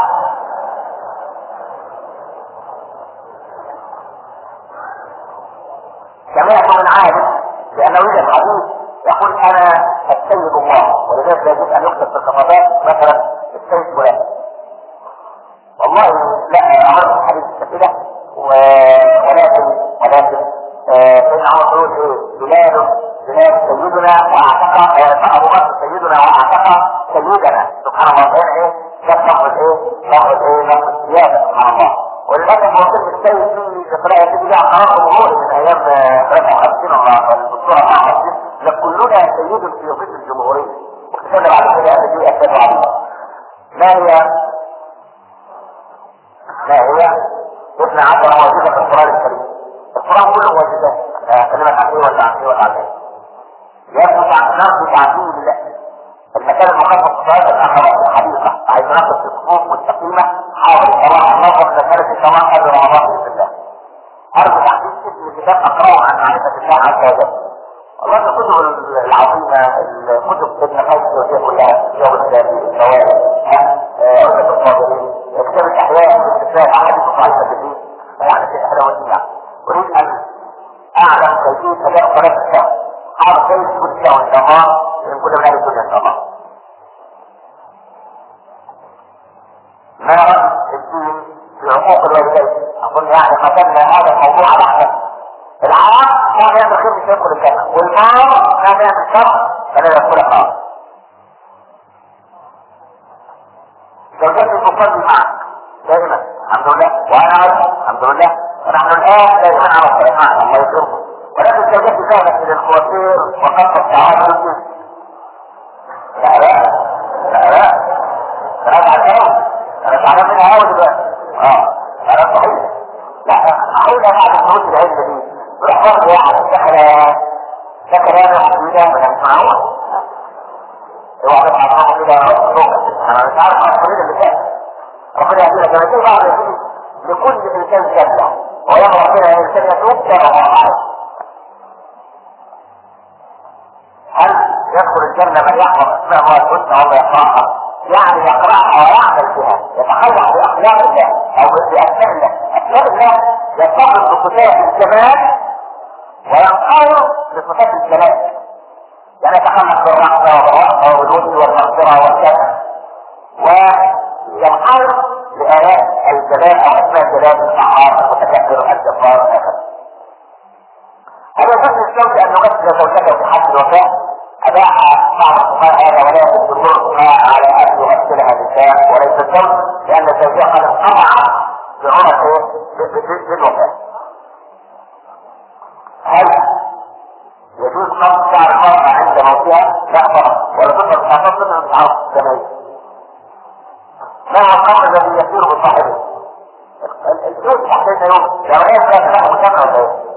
سمعت من عالم لانه يوجد حديث يقول انا السيد الله ولذلك لا يجوز ان يكتب في الخطابات مثلا السيد فلان والله لا امر الحديث كده و- ولكن ولكن آه، سيدنا عمر يقول ايه بلال بلال سيدنا واعتق آه، ابو بكر سيدنا واعتق سيدنا سبحان الله هنا ايه ده لفظ ايه لفظ ايه لفظ زياده سبحان الله وللاسف هو كلمه السيد في قراءه تيجي لها قرار جمهوري من ايام رفع حسين الله الدكتور رفع حسين لكلنا سيد في ظل الجمهوريه وكتبنا بعد كده ان دي اسباب عظيمه ما هي ما هي اثنى عشر وظيفة في القرآن الكريم القرآن كله واجبات كلمة عن ايه ولا عن ايه ولا عن ايه يثبت عن نقص تعديل المكان المقدس في صلاة الأخوات الحديثة عايز نقص الصفوف مستقيمة حاول صراحة النظر لثالث الكمان قبل رمضان بإذن الله أرجو تحديد اسم كتاب أقرأه عن معرفة الله عز وجل والله الكتب العظيمة الكتب ابن قيس وهي كلها جو الثاني الفوائد عدة الصابرين كتاب الأحياء والاستفاد على حديث ضعيفة الدين يعني في إحدى والدنيا أريد أن أعلم كيفية أداء صلاة الشهر حاول كيف تكون الشهر إن شاء الله من كل من هذه الدنيا إن شاء الله ما رأي الدين في عقوق الوالدين أقول يعني قتلنا هذا الموضوع على أحسن العام كان يعمل خير مش يدخل الجنة والمال كان يعمل شر فلا يدخل النار زوجتي تصلي معك دائما الحمد لله وانا عارف الحمد لله ونحن الان دائما على الصلاة الله يكرمكم ولكن زوجتي ذهبت الى الكوافير وقصت تعامل لا لا لا لا انا تعبان انا تعبان منها قوي دلوقتي اه انا صحيح لا احاول انا اعرف نقول العلم دي روح برضه واحد دخل دخل انا حديده ما تسمعوها اوعى تسمع كده انا مش عارف انا الحديد اللي فات ربنا يهدينا كما تقول بعض يقول لكل انسان جنة ويوم ربنا الانسان يتوب كما هو عارف هل يدخل الجنة من يحفظ اسماء الله الحسنى ولا يقرأها يعني يقرأها ويعمل بها يتخلق بأخلاق الله أو بأسماء الله أسماء الله يتصف بصفات الجمال وينقاد لصفات الجلال يعني يتخلق بالرحمة والرحمة والود والمغفرة والكفر وينقاد لآيات الجلال أو أسماء الجلال الفعال المتكبر الجبار هكذا هذا يجوز للزوج أن يغسل زوجته في حد الوفاة أباح بعض الفقهاء هذا ولا يجوز الجمهور على أن يغسلها النساء وليس الزوج لأن الزوجية قد انقطع بعمرة بالوفاة هل يجوز قصد شعر المرأة عند موتها؟ لا طبعا ولا تقدر تعتصم من تعرف الزميل ما هو القبر الذي يسير بصاحبه؟ الزوج تحت يوم لو هي كانت له مسمى ولا ايه؟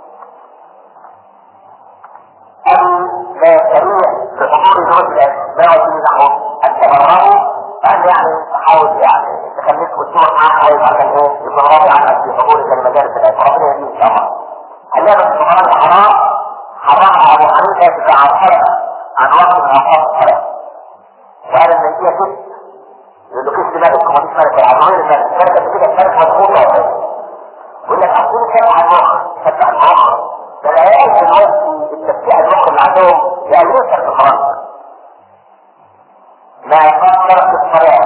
أن لا يستطيع بحضور زوج الأسباب نحو أن تبرره أن يعني تحاول يعني تخليك وتروح معاه كويس عشان إيه يكون راضي عنك في حضورك لمجالس الأسباب ربنا يهديه إن شاء الله. اللعبة في القرآن حرام حرمها أبو حنيفة يدفع عن حرم عن وقت من أوقات الصلاة. وقال إن هي كده يقول له كيف مالك وما فيش مالك على غير المالك المالك كده المالك مضغوطة ولا إيه؟ يقول لك أقول فتح المخ فتح المخ ده العيال دلوقتي التفتيح المخ اللي عندهم يقللوا في القرآن ما يفكر في الصلاة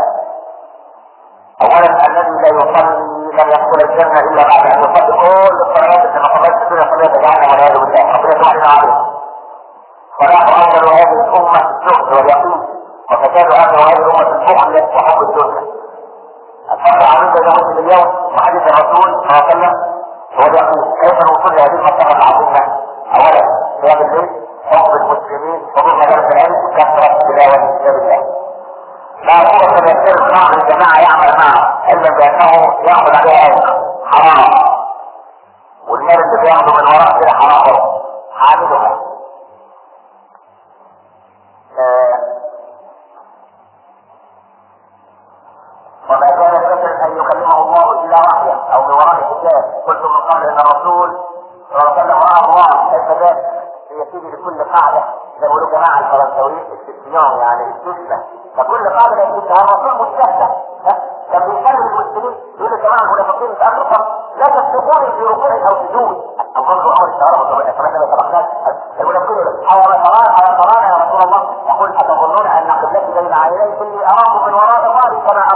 أولا الذي لا يصلي لم يدخل الجنة إلا بعد أن يصلي كل الصلوات التي ما صليت الدنيا صليت جهنم والعياذ بالله ربنا يتوحد عليه صلاة أول هذه الأمة الزهد واليقين وفساد آخر هذه الأمة البخل وحب الدنيا الفرق عن ذلك اليوم وحديث الرسول صلى الله عليه وسلم هو يقول كيف الوصول لهذه المنطقة العظيمة أولا قيام الليل حب المسلمين حضور مجالس العلم كثرة تلاوة كتاب الله لا قوة يسير بعض الجماعة يعمل معه إلا بأنه يأخذ عليها أجر حرام والمال اللي بياخده من وراء كده حرام حاملها وما كان البشر ان يكلمه الله الا وحيا او من وراء حجاب قلت من قبل ان الرسول صلى الله عليه وسلم راى الله كيف ذلك يسير لكل قاعده زي ما جماعه الفرنساويين السيسيون يعني السيسه فكل قاعده يسيرها الرسول مستهدف كان بيكلم المسلمين يقول يا جماعه المنافقين في اخر الصف لا تسبقوني في ركوع او سجود اقول له امر الشرف طبعا احنا ما سبقناش المنافقين يقول او ترانا او ترانا يا رسول الله يقول اتظنون ان قبلتي بين عيني كل اراكم من وراء ظهري كما